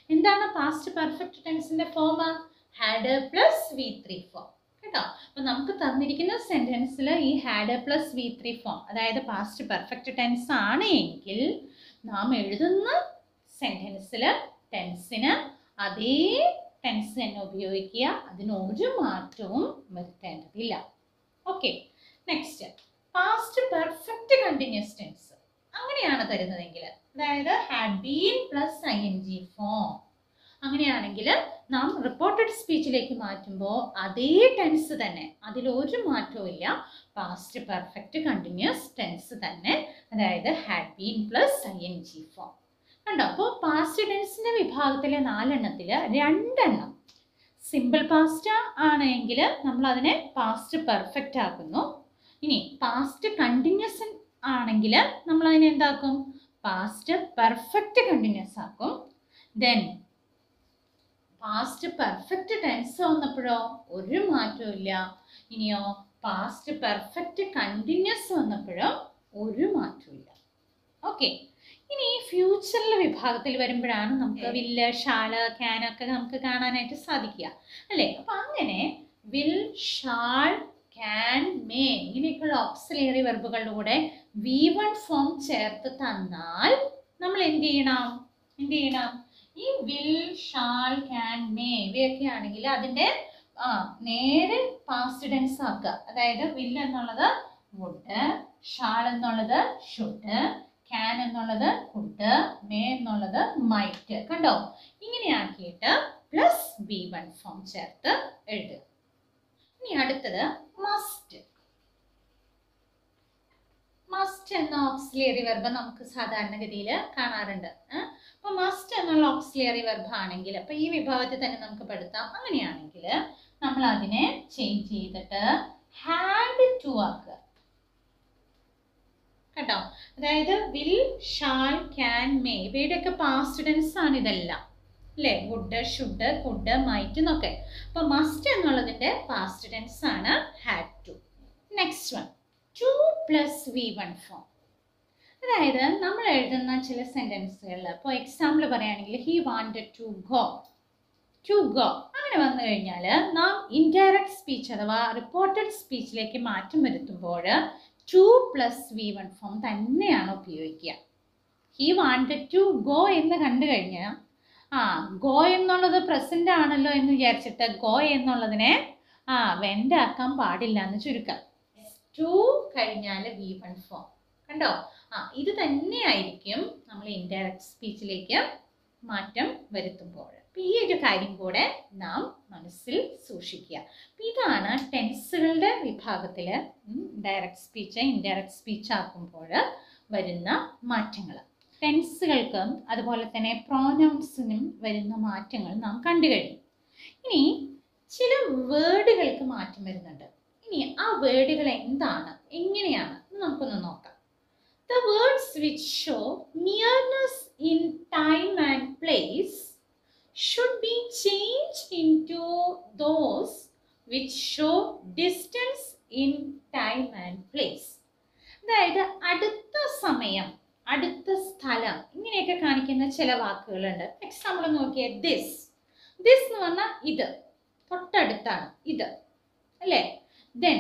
എന്താണ് പാസ്റ്റ് പെർഫെക്റ്റ് ടെൻസിന്റെ form had plus V three form കേട്ടോ അപ്പൊ നമുക്ക് തന്നിരിക്കുന്ന സെന്റൻസിൽ ഈ had plus V three form അതായത് പാസ്റ്റ് പെർഫെക്റ്റ് ടെൻസ് ആണ് എങ്കിൽ നാം എഴുതുന്ന സെന്റൻസിൽ ടെൻസിന് അതേ ടെൻസ് തന്നെ ഉപയോഗിക്കുക അതിന് ഒരു മാറ്റവും വരുത്തേണ്ടതില്ല okay next past perfect continuous tense അങ്ങനെയാണ് തരുന്നതെങ്കിൽ അതായത് had been plus I N G form അങ്ങനെയാണെങ്കിൽ നാം റിപ്പോർട്ടഡ് സ്പീച്ചിലേക്ക് മാറ്റുമ്പോൾ അതേ ടെൻസ് തന്നെ അതിലൊരു മാറ്റവും ഇല്ല പാസ്റ്റ് പെർഫെക്റ്റ് കണ്ടിന്യൂസ് ടെൻസ് തന്നെ അതായത് had been plus I N G form കണ്ടോ അപ്പോൾ പാസ്റ്റ് ടെൻസിന്റെ വിഭാഗത്തിലെ നാലെണ്ണത്തിൽ രണ്ടെണ്ണം സിമ്പിൾ പാസ്റ്റ് ആണെങ്കിൽ നമ്മൾ അതിനെ പാസ്റ്റ് പെർഫെക്റ്റ് ആക്കുന്നു ഇനി പാസ്റ്റ് കണ്ടിന്യൂസ് ആണെങ്കിൽ നമ്മൾ അതിനെ എന്താക്കും പാസ്റ്റ് പെർഫെക്റ്റ് കണ്ടിന്യൂസ് ആക്കും ദെൻ പാസ്റ്റ് പെർഫെക്റ്റ് ടെൻസ് വന്നപ്പോഴോ ഒരു മാറ്റവും ഇല്ല ഇനിയോ പാസ്റ്റ് പെർഫെക്റ്റ് കണ്ടിന്യൂസ് വന്നപ്പോഴോ ഒരു മാറ്റവും ഇല്ല ഓക്കെ ഇനി ഫ്യൂച്ചറിലെ വിഭാഗത്തിൽ വരുമ്പോഴാണ് നമുക്ക് വില്ല് ഷാള് ക്യാൻ ഒക്കെ നമുക്ക് കാണാനായിട്ട് സാധിക്കുക അല്ലേ അപ്പൊ അങ്ങനെ വിൽ ഷാൾ ക്യാൻ മേ ഇങ്ങനെയൊക്കെയുള്ള ഓക്സിലേറി വെർബുകളുടെ കൂടെ വി വൺ ഫോം ചേർത്ത് തന്നാൽ നമ്മൾ എന്ത് ചെയ്യണം എന്ത് ചെയ്യണം ഈ വിൽ ഷാൾ ക്യാൻ മേ ഇവയൊക്കെ ആണെങ്കിൽ അതിന്റെ ആ നേരെ പാസ്റ്റ് ടെൻസ് ആക്കുക അതായത് വിൽ എന്നുള്ളത് വുഡ് ഷാൾ എന്നുള്ളത് ഷുഡ് ക്യാൻ എന്നുള്ളത് കുഡ് മേ എന്നുള്ളത് മൈറ്റ് കണ്ടോ ഇങ്ങനെ ആക്കിയിട്ട് പ്ലസ് ബി വൺ ഫോം ചേർത്ത് എഴുതുക ഇനി അടുത്തത് മസ്റ്റ് മസ്റ്റ് എന്ന ഓക്സിലിയറി വെർബ് നമുക്ക് സാധാരണഗതിയിൽ കാണാറുണ്ട് അപ്പൊ മസ്റ്റ് എന്നുള്ള ഓക്സിലിയറി വെർബ് ആണെങ്കിൽ അപ്പൊ ഈ വിഭാഗത്തിൽ തന്നെ നമുക്ക് പെടുത്താം അങ്ങനെയാണെങ്കിൽ നമ്മൾ അതിനെ ചേഞ്ച് ചെയ്തിട്ട് ഹാഡ് ടു ആക്കുക കേട്ടോ അതായത് വിൽ ഷാൾ ക്യാൻ മേ ഇവയുടെയൊക്കെ പാസ്റ്റ് ടെൻസ് ആണ് ഇതെല്ലാം അല്ലേ വുഡ് ഷുഡ് കുഡ് മൈറ്റ് എന്നൊക്കെ അപ്പൊ മസ്റ്റ് എന്നുള്ളതിന്റെ പാസ്റ്റ് ടെൻസ് ആണ് had to next one to plus V one form അതായത് നമ്മൾ എഴുതുന്ന ചില സെന്റൻസുകളിൽ ഇപ്പോൾ എക്സാമ്പിൾ പറയുകയാണെങ്കിൽ he wanted to go to go അങ്ങനെ വന്നു കഴിഞ്ഞാൽ നാം ഇൻഡയറക്റ്റ് സ്പീച്ച് അഥവാ റിപ്പോർട്ടഡ് സ്പീച്ചിലേക്ക് മാറ്റം വരുത്തുമ്പോൾ to plus V one form തന്നെയാണ് ഉപയോഗിക്കുക ഹി വാണ്ടഡ് ടു ഗോ എന്ന് കണ്ടു കഴിഞ്ഞാൽ ആ ഗോ എന്നുള്ളത് പ്രസന്റ് ആണല്ലോ എന്ന് വിചാരിച്ചിട്ട് ഗോ എന്നുള്ളതിനെ ആ വെൻ്റ് ആക്കാൻ പാടില്ല എന്ന് ചുരുക്കം ടു കഴിഞ്ഞാൽ വി വൺ ഫോം കണ്ടോ ആ ഇത് തന്നെയായിരിക്കും നമ്മൾ ഇൻഡയറക്റ്റ് സ്പീച്ചിലേക്ക് മാറ്റം വരുത്തുമ്പോൾ അപ്പം ഈ ഒരു കാര്യം കൂടെ നാം മനസ്സിൽ സൂക്ഷിക്കുക അപ്പം ഇതാണ് ടെൻസുകളുടെ വിഭാഗത്തിൽ ഡയറക്റ്റ് സ്പീച്ച് ഇൻഡയറക്റ്റ് സ്പീച്ച് ആക്കുമ്പോൾ വരുന്ന മാറ്റങ്ങൾ ടെൻസുകൾക്കും അതുപോലെ തന്നെ പ്രോനൗൺസിനും വരുന്ന മാറ്റങ്ങൾ നാം കണ്ടു കഴിഞ്ഞു ഇനി ചില വേർഡുകൾക്ക് മാറ്റം വരുന്നുണ്ട് ഇനി ആ വേർഡുകൾ എന്താണ് എങ്ങനെയാണ് എന്ന് നമുക്കൊന്ന് നോക്കാം the words which show nearness in time and place should be change in to those which show distance in time and place അതായത് അടുത്ത സമയം അടുത്ത സ്ഥലം ഇങ്ങനെയൊക്കെ കാണിക്കുന്ന ചില വാക്കുകളുണ്ട് എക്സാമ്പിൾ നോക്കിയേ ദിസ് ദിസ് എന്ന് പറഞ്ഞാൽ ഇത് തൊട്ടടുത്താണ് ഇത് അല്ലേ ദെൻ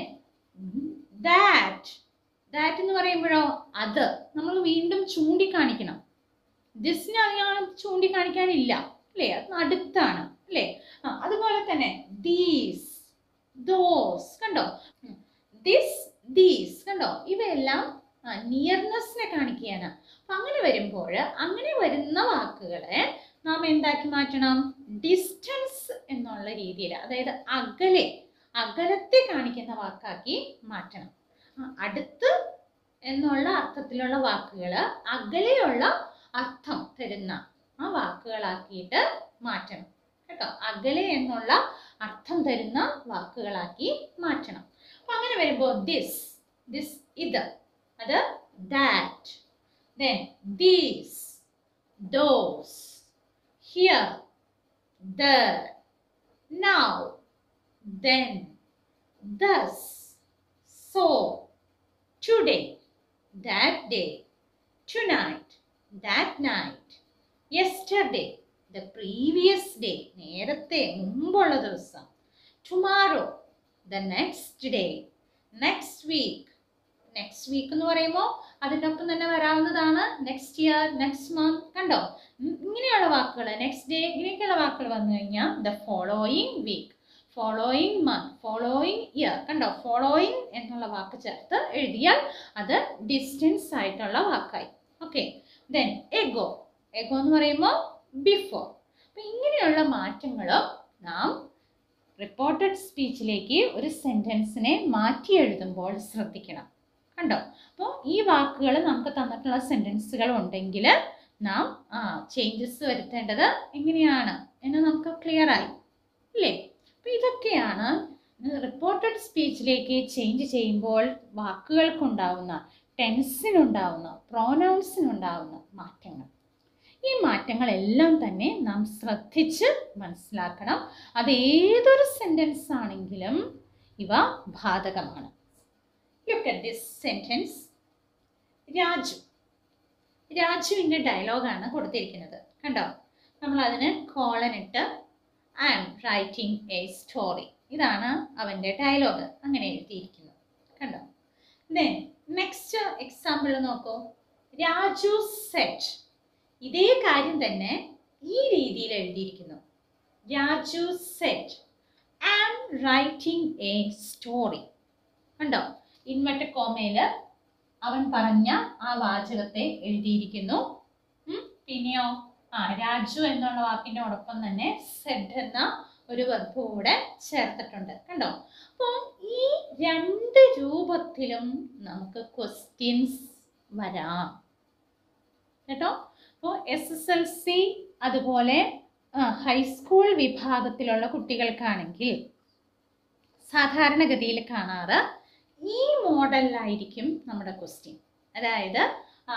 ദാറ്റ് ദാറ്റ് എന്ന് പറയുമ്പോഴോ അത് നമ്മൾ വീണ്ടും ചൂണ്ടിക്കാണിക്കണം ദിസിന് അയാൾ ചൂണ്ടിക്കാണിക്കാനില്ല അല്ലേ അത് അടുത്താണ് അല്ലേ ആ അതുപോലെ തന്നെ ദീസ് ദോസ് കണ്ടോ ദിസ് ദീസ് കണ്ടോ ഇവയെല്ലാം നിയർനെസ്സിനെ കാണിക്കുകയാണ് അപ്പൊ അങ്ങനെ വരുമ്പോൾ അങ്ങനെ വരുന്ന വാക്കുകളെ നാം എന്താക്കി മാറ്റണം ഡിസ്റ്റൻസ് എന്നുള്ള രീതിയിൽ അതായത് അകലെ അകലത്തെ കാണിക്കുന്ന വാക്കാക്കി മാറ്റണം ആ, അടുത്ത് എന്നുള്ള അർത്ഥത്തിലുള്ള വാക്കുകൾ അകലെയുള്ള അർത്ഥം തരുന്ന ആ വാക്കുകളാക്കിയിട്ട് മാറ്റണം കേട്ടോ അകലെ എന്നുള്ള അർത്ഥം തരുന്ന വാക്കുകളാക്കി മാറ്റണം അപ്പൊ അങ്ങനെ വരുമ്പോൾ ദിസ് ദിസ് ഇത് അത് that then these those here there now then, thus, so, today, that day, tonight, that night, yesterday, the previous day നേരത്തെ മുമ്പുള്ള ദിവസം tomorrow the next day next week next week എന്ന് പറയുമ്പോൾ അതിൻ്റെ ഒപ്പം തന്നെ വരാവുന്നതാണ് നെക്സ്റ്റ് ഇയർ നെക്സ്റ്റ് മന്ത് കണ്ടോ ഉം, ഇങ്ങനെയുള്ള വാക്കുകൾ നെക്സ്റ്റ് ഡേ ഇങ്ങനെയൊക്കെയുള്ള വാക്കുകൾ വന്നു കഴിഞ്ഞാൽ the following week following month following year കണ്ടോ ഫോളോയിങ് എന്നുള്ള വാക്ക് ചേർത്ത് എഴുതിയാൽ അത് ഡിസ്റ്റൻസ് ആയിട്ടുള്ള വാക്കായി ഓക്കെ ദെൻ എഗോ എഗോ എന്ന് പറയുമ്പോൾ ബിഫോർ അപ്പം ഇങ്ങനെയുള്ള മാറ്റങ്ങൾ നാം റിപ്പോർട്ടഡ് സ്പീച്ചിലേക്ക് ഒരു സെൻറ്റൻസിനെ മാറ്റി എഴുതുമ്പോൾ ശ്രദ്ധിക്കണം കണ്ടോ അപ്പോൾ ഈ വാക്കുകൾ നമുക്ക് തന്നിട്ടുള്ള സെൻറ്റൻസുകൾ ഉണ്ടെങ്കിൽ നാം ആ ചേഞ്ചസ് വരുത്തേണ്ടത് എങ്ങനെയാണ് എന്ന് നമുക്ക് ക്ലിയർ ആയി ഇല്ലേ അപ്പോൾ ഇതൊക്കെയാണ് റിപ്പോർട്ടഡ് സ്പീച്ചിലേക്ക് ചേഞ്ച് ചെയ്യുമ്പോൾ വാക്കുകൾക്കുണ്ടാവുന്ന ടെൻസിനുണ്ടാവുന്ന പ്രോനൗൺസിനുണ്ടാവുന്ന മാറ്റങ്ങൾ ഈ മാറ്റങ്ങളെല്ലാം തന്നെ നാം ശ്രദ്ധിച്ച് മനസ്സിലാക്കണം അത് ഏതൊരു സെൻറ്റൻസ് ആണെങ്കിലും ഇവ ബാധകമാണ് look at this sentence Raju രാജുവിൻ്റെ ഡയലോഗാണ് കൊടുത്തിരിക്കുന്നത് കണ്ടോ നമ്മൾ അതിന് കോളൻ ഇട്ട് I am writing a story ഇതാണ് അവൻ്റെ ഡയലോഗ് അങ്ങനെ എഴുതിയിരിക്കുന്നത് കണ്ടോ ദെൻ നെക്സ്റ്റ് എക്സാമ്പിൾ നോക്കൂ രാജു സെറ്റ് ഇതേ കാര്യം തന്നെ ഈ രീതിയിൽ എഴുതിയിരിക്കുന്നു Raju said I am writing a story കണ്ടോ ഇൻവെർട്ടഡ് കോമയിൽ അവൻ പറഞ്ഞ ആ വാചകത്തെ എഴുതിയിരിക്കുന്നു ഉം, പിന്നെയോ ആ രാജു എന്നുള്ള വാക്കിനോടൊപ്പം തന്നെ സെഡ് എന്ന ഒരു വെർബ് കൂടെ ചേർത്തിട്ടുണ്ട് കണ്ടോ അപ്പോൾ ഈ രണ്ട് രൂപത്തിലും നമുക്ക് ക്വസ്റ്റ്യൻസ് വരാം കേട്ടോ അപ്പോൾ എസ് എസ് എൽ സി അതുപോലെ ആ, ഹൈസ്കൂൾ വിഭാഗത്തിലുള്ള കുട്ടികൾക്കാണെങ്കിൽ സാധാരണഗതിയിൽ കാണാറ് ഈ മോഡലിലായിരിക്കും നമ്മുടെ ക്വസ്റ്റ്യൻ അതായത് ആ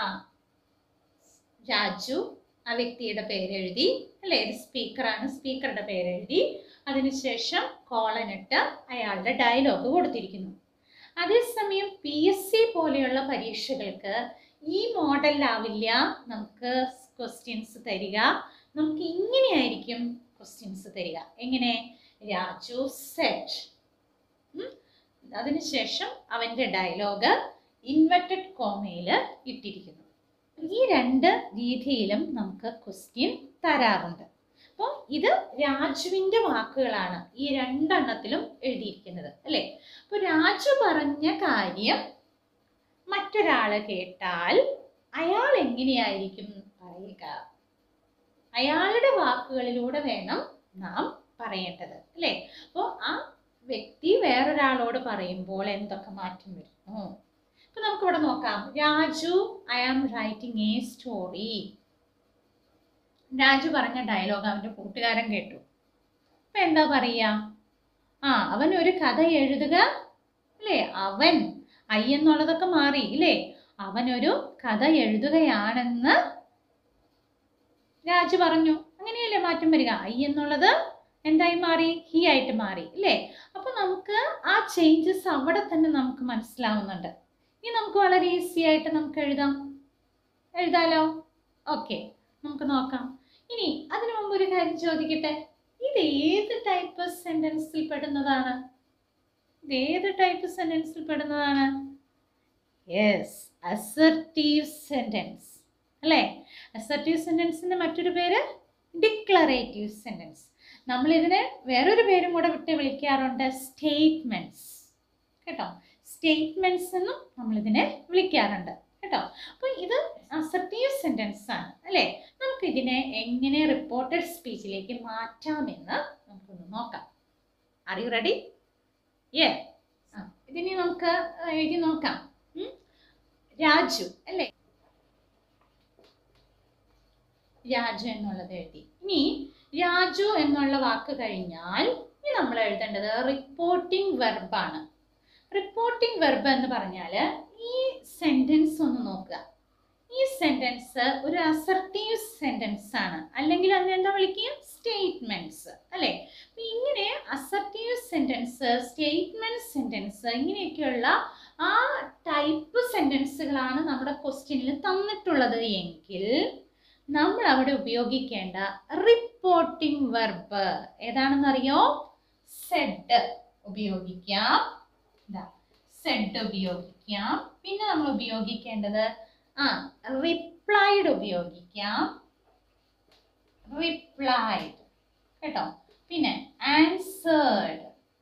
രാജു ആ വ്യക്തിയുടെ പേരെഴുതി അല്ലേ ഒരു സ്പീക്കറാണ് സ്പീക്കറുടെ പേരെഴുതി അതിനുശേഷം കോളനിട്ട് അയാളുടെ ഡയലോഗ് കൊടുത്തിരിക്കുന്നു അതേസമയം പി എസ് സി പോലെയുള്ള പരീക്ഷകൾക്ക് ഈ മോഡലിലാവില്ല നമുക്ക് ക്വസ്റ്റ്യൻസ് തരിക നമുക്ക് ഇങ്ങനെയായിരിക്കും ക്വസ്റ്റ്യൻസ് തരിക എങ്ങനെ രാജു സെറ്റ് അതിനുശേഷം അവൻ്റെ ഡയലോഗ് ഇൻവെർട്ടഡ് കോമയിൽ ഇട്ടിരിക്കുന്നു ഈ രണ്ട് രീതിയിലും നമുക്ക് ക്വസ്റ്റ്യൻ തരാറുണ്ട് അപ്പോൾ ഇത് രാജുവിൻ്റെ വാക്കുകളാണ് ഈ രണ്ടെണ്ണത്തിലും എഴുതിയിരിക്കുന്നത് അല്ലേ അപ്പോൾ രാജു പറഞ്ഞ കാര്യം മറ്റൊരാൾ കേട്ടാൽ അയാൾ എങ്ങനെയായിരിക്കും പറയുക അയാളുടെ വാക്കുകളിലൂടെ വേണം നാം പറയേണ്ടത് അല്ലേ അപ്പോൾ ആ വ്യക്തി വേറൊരാളോട് പറയുമ്പോൾ എന്തൊക്കെ മാറ്റം വരുന്നു ഇപ്പൊ നമുക്കിവിടെ നോക്കാം Raju I am writing a story Raju പറഞ്ഞ ഡയലോഗ് അവൻ്റെ കൂട്ടുകാരൻ കേട്ടു അപ്പൊ എന്താ പറയാ ആ അവൻ ഒരു കഥ എഴുതുക അല്ലേ അവൻ ഐ എന്നുള്ളതൊക്കെ മാറി ഇല്ലേ അവനൊരു കഥ എഴുതുകയാണെന്ന് രാജു പറഞ്ഞു അങ്ങനെയല്ലേ മാറ്റം വരിക ഐ എന്നുള്ളത് എന്തായി മാറി ഹി ആയിട്ട് മാറി ഇല്ലേ അപ്പൊ നമുക്ക് ആ ചേഞ്ചസ് അവിടെ തന്നെ നമുക്ക് മനസ്സിലാവുന്നുണ്ട് ഇനി നമുക്ക് വളരെ ഈസി ആയിട്ട് നമുക്ക് എഴുതാം എഴുതാലോ ഓക്കെ നമുക്ക് നോക്കാം ഇനി അതിനു മുമ്പ് ഒരു കാര്യം ചോദിക്കട്ടെ ഇത് ഏത് ടൈപ്പ് സെന്റൻസിൽ പെടുന്നതാണ് ഇത് ഏത് ടൈപ്പ് സെന്റൻസിൽ പെടുന്നതാണ് യെസ് അസർട്ടീവ് സെന്റൻസ് അല്ലേ അസർട്ടീവ് സെന്റൻസിന്റെ മറ്റൊരു പേര് ഡിക്ലറേറ്റീവ് സെന്റൻസ് നമ്മൾ ഇതിനെ വേറൊരു പേരും കൂടെ വിട്ട് വിളിക്കാറുണ്ട് സ്റ്റേറ്റ്മെന്റ്സ് കേട്ടോ സ്റ്റേറ്റ്മെന്റ്സ് എന്നും നമ്മളിതിനെ വിളിക്കാറുണ്ട് കേട്ടോ അപ്പോൾ ഇത് അസർട്ടീവ് സെന്റൻസ് ആണ് അല്ലേ നമുക്ക് ഇതിനെ എങ്ങനെ റിപ്പോർട്ടഡ് സ്പീച്ചിലേക്ക് മാറ്റാമെന്ന് നമുക്കൊന്ന് നോക്കാം ആർ യു റെഡി യേ ആ ഇതിനെ നമുക്ക് എഴുതി നോക്കാം ഉം. രാജു അല്ലേ രാജു എന്നുള്ളത് എഴുതി ഇനി രാജു എന്നുള്ള വാക്ക് കഴിഞ്ഞാൽ ഇനി നമ്മൾ എഴുതേണ്ടത് റിപ്പോർട്ടിംഗ് വെർബാണ് റിപ്പോർട്ടിംഗ് വെർബ് എന്ന് പറഞ്ഞാൽ ഈ സെന്റൻസ് ഒന്ന് നോക്കുക ഈ സെന്റൻസ് ഒരു അസർട്ടീവ് സെന്റൻസ് ആണ് അല്ലെങ്കിൽ അതിനെന്താ വിളിക്കുക സ്റ്റേറ്റ്മെന്റ്സ് അല്ലേ അപ്പൊ ഇങ്ങനെ അസർട്ടീവ് സെന്റൻസ് സ്റ്റേറ്റ്മെന്റ് സെന്റൻസ് ഇങ്ങനെയൊക്കെയുള്ള ആ ടൈപ്പ് സെന്റൻസുകളാണ് നമ്മുടെ ക്വസ്റ്റ്യനിൽ തന്നിട്ടുള്ളത് എങ്കിൽ നമ്മൾ അവിടെ ഉപയോഗിക്കേണ്ട റിപ്പോർട്ടിംഗ് വെർബ് ഏതാണെന്നറിയോ സെഡ് ഉപയോഗിക്കാം ഇതാ സെഡ് ഉപയോഗിക്കാം പിന്നെ നമ്മൾ ഉപയോഗിക്കേണ്ടത് ആ റിപ്ലൈഡ് ഉപയോഗിക്കാം റിപ്ലൈഡ് കേട്ടോ പിന്നെ ആൻസേർഡ്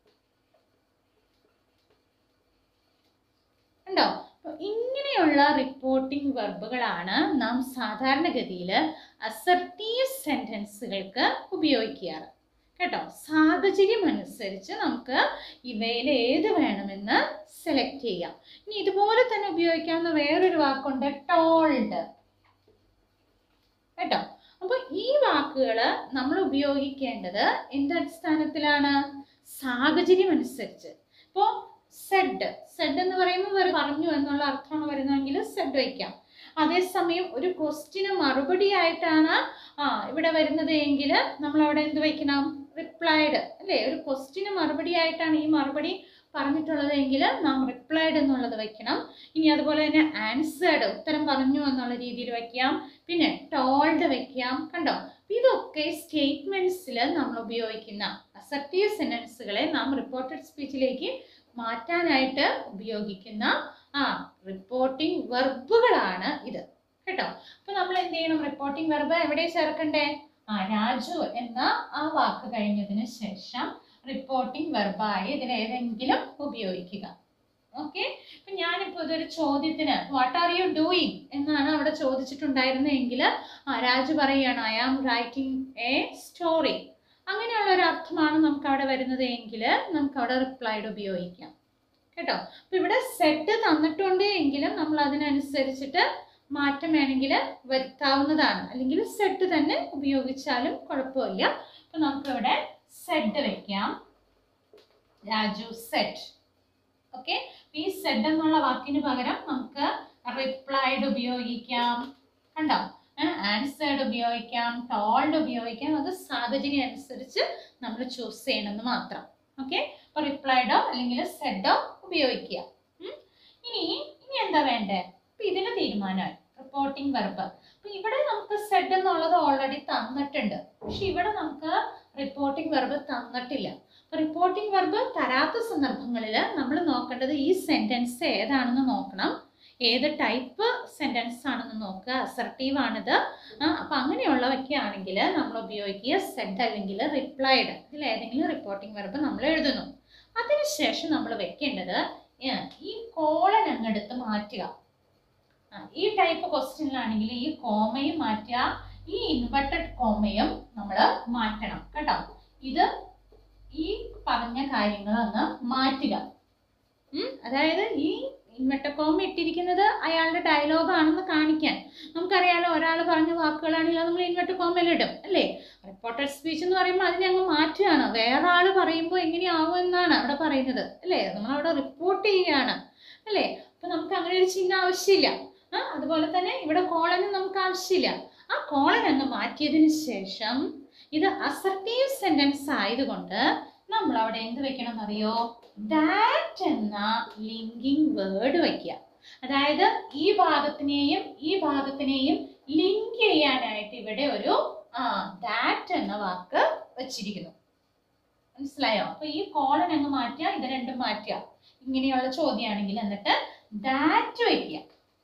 ഉണ്ടോ അപ്പൊ ഇങ്ങനെയുള്ള റിപ്പോർട്ടിംഗ് വെർബുകളാണ് നാം സാധാരണഗതിയിൽ അസർട്ടീവ് സെന്റൻസുകൾക്ക് ഉപയോഗിക്കാറ് കേട്ടോ സാഹചര്യം അനുസരിച്ച് നമുക്ക് ഇവയിൽ ഏത് വേണമെന്ന് സെലക്ട് ചെയ്യാം ഇനി ഇതുപോലെ തന്നെ ഉപയോഗിക്കാവുന്ന വേറൊരു വാക്കുണ്ട് ടോൾഡ് കേട്ടോ അപ്പൊ ഈ വാക്കുകൾ നമ്മൾ ഉപയോഗിക്കേണ്ടത് എന്ത് അടിസ്ഥാനത്തിലാണ് സാഹചര്യം അനുസരിച്ച് ഇപ്പോൾ സെഡ് സെഡ് എന്ന് പറയുമ്പോൾ വെറുതെ പറഞ്ഞു എന്നുള്ള അർത്ഥമാണ് വരുന്നതെങ്കിൽ സെഡ് വയ്ക്കാം അതേസമയം ഒരു ക്വസ്റ്റിന് മറുപടി ആയിട്ടാണ് ആ ഇവിടെ വരുന്നത് എങ്കിൽ നമ്മൾ അവിടെ എന്ത് വയ്ക്കണം റിപ്ലൈഡ് അല്ലേ ഒരു ക്വസ്റ്റിന് മറുപടി ആയിട്ടാണ് ഈ മറുപടി പറഞ്ഞിട്ടുള്ളത് എങ്കിൽ നാം റിപ്ലൈഡ് എന്നുള്ളത് വയ്ക്കണം ഇനി അതുപോലെ തന്നെ ആൻസേർഡ് ഉത്തരം പറഞ്ഞു എന്നുള്ള രീതിയിൽ വയ്ക്കാം പിന്നെ ടോൾഡ് വെക്കാം കണ്ടോ അപ്പൊ ഇതൊക്കെ സ്റ്റേറ്റ്മെന്റ്സിൽ നമ്മൾ ഉപയോഗിക്കുന്ന അസർട്ടീവ് സെന്റൻസുകളെ നാം റിപ്പോർട്ടഡ് സ്പീച്ചിലേക്ക് മാറ്റാനായിട്ട് ഉപയോഗിക്കുന്ന ആ റിപ്പോർട്ടിംഗ് വെർബുകളാണ് ഇത് കേട്ടോ അപ്പൊ നമ്മൾ എന്ത് ചെയ്യണം റിപ്പോർട്ടിംഗ് വെർബ് എവിടെ ചേർക്കണ്ടേ ആ രാജു എന്ന ആ വാക്ക് കഴിഞ്ഞതിന് ശേഷം റിപ്പോർട്ടിംഗ് വെർബായി ഇതിലേതെങ്കിലും ഉപയോഗിക്കുക ഓക്കെ ഇപ്പൊ ഞാനിപ്പോ ഇതൊരു ചോദ്യത്തിന് വാട്ട് ആർ യു ഡൂയിങ് എന്നാണ് അവിടെ ചോദിച്ചിട്ടുണ്ടായിരുന്നെങ്കിൽ ആ രാജു പറയുകയാണ് I am writing a story അങ്ങനെയുള്ള ഒരു അർത്ഥമാണ് നമുക്ക് അവിടെ വരുന്നത് എങ്കിൽ നമുക്ക് അവിടെ റിപ്ലൈഡ് ഉപയോഗിക്കാം കേട്ടോ അപ്പൊ ഇവിടെ സെറ്റ് തന്നിട്ടുണ്ട് എങ്കിലും നമ്മൾ അതിനനുസരിച്ചിട്ട് മാറ്റം വേണമെങ്കിൽ വരുത്താവുന്നതാണ് അല്ലെങ്കിൽ സെറ്റ് തന്നെ ഉപയോഗിച്ചാലും കുഴപ്പമില്ല അപ്പൊ നമുക്കിവിടെ സെഡ് വെക്കാം രാജു സെറ്റ് ഓക്കെ ഈ സെഡ് എന്നുള്ള വാക്കിന് പകരം നമുക്ക് റിപ്ലൈഡ് ഉപയോഗിക്കാം കണ്ടോ ആൻസേർഡ് ഉപയോഗിക്കാം ടോൾഡ് ഉപയോഗിക്കാം അത് സാഹചര്യം അനുസരിച്ച് നമ്മൾ ചൂസ് ചെയ്യണമെന്ന് മാത്രം ഓക്കെ അപ്പൊ റിപ്ലൈഡോ അല്ലെങ്കിൽ സെഡോ ഉപയോഗിക്കുക ഉം. ഇനി ഇനി എന്താ വേണ്ടേ അപ്പൊ ഇതിന് തീരുമാനമായി റിപ്പോർട്ടിംഗ് വെർബ് അപ്പൊ ഇവിടെ നമുക്ക് സെഡ് എന്നുള്ളത് ഓൾറെഡി തന്നിട്ടുണ്ട് പക്ഷെ ഇവിടെ നമുക്ക് റിപ്പോർട്ടിംഗ് വെർബ് തന്നിട്ടില്ല അപ്പൊ റിപ്പോർട്ടിംഗ് വെർബ് തരാത്ത സന്ദർഭങ്ങളിൽ നമ്മൾ നോക്കേണ്ടത് ഈ സെന്റൻസ് ഏതാണെന്ന് നോക്കണം ഏത് ടൈപ്പ് സെന്റൻസ് ആണെന്ന് നോക്കുക അസർട്ടീവ് ആണിത് ആ, അപ്പൊ അങ്ങനെയുള്ളവയൊക്കെ ആണെങ്കിൽ നമ്മൾ ഉപയോഗിക്കുക സെഡ് അല്ലെങ്കിൽ റിപ്ലൈഡ് ഇതിൽ ഏതെങ്കിലും റിപ്പോർട്ടിംഗ് വെർബ് നമ്മൾ എഴുതുന്നു അതിനുശേഷം നമ്മൾ വെക്കേണ്ടത് ഏ, ഈ കോളൻ അങ്ങെടുത്ത് മാറ്റുക ആ, ഈ ടൈപ്പ് ക്വസ്റ്റ്യനിലാണെങ്കിൽ ഈ കോമയും മാറ്റുക ഈ ഇൻവെർട്ടഡ് കോമയും നമ്മൾ മാറ്റണം കേട്ടോ ഇത് ഈ പറഞ്ഞ കാര്യങ്ങൾ അങ്ങ് മാറ്റുക ഉം, അതായത് ഈ ഇൻവെർട്ടഡ് കോമ ഇട്ടിരിക്കുന്നത് അയാളുടെ ഡയലോഗ് ആണെന്ന് കാണിക്കാൻ നമുക്കറിയാലോ ഒരാൾ പറഞ്ഞ വാക്കുകളാണെങ്കിൽ അത് നമ്മൾ ഇൻവെർട്ടഡ് കോമയിലിടും അല്ലേ റിപ്പോർട്ടഡ് സ്പീച്ച് എന്ന് പറയുമ്പോൾ അതിനെ അങ്ങ് മാറ്റുകയാണ് വേറെ ആൾ പറയുമ്പോൾ എങ്ങനെയാവും എന്നാണ് അവിടെ പറയുന്നത് അല്ലേ നമ്മളവിടെ റിപ്പോർട്ട് ചെയ്യുകയാണ് അല്ലേ അപ്പൊ നമുക്ക് അങ്ങനെ ഒരു ചിഹ്നം ആവശ്യമില്ല ആ അതുപോലെ തന്നെ ഇവിടെ കോളനും നമുക്ക് ആവശ്യമില്ല ആ കോളൻ അങ്ങ് മാറ്റിയതിന് ശേഷം ഇത് അസർട്ടീവ് സെന്റൻസ് ആയതുകൊണ്ട് നമ്മൾ അവിടെ എന്ത് വെക്കണം എന്നറിയോ ദാറ്റ് എന്ന ലിങ്കിങ് വേർഡ് വയ്ക്കുക അതായത് ഈ ഭാഗത്തിനെയും ഈ ഭാഗത്തിനെയും ലിങ്ക് ചെയ്യാനായിട്ട് ഇവിടെ ഒരു ആ ദാറ്റ് എന്ന വാക്ക് വെച്ചിരിക്കുന്നു മനസ്സിലായോ അപ്പൊ ഈ കോളൻ അങ്ങ് മാറ്റുക ഇത് രണ്ടും മാറ്റുക ഇങ്ങനെയുള്ള ചോദ്യമാണെങ്കിൽ എന്നിട്ട് ദാറ്റ് വയ്ക്കുക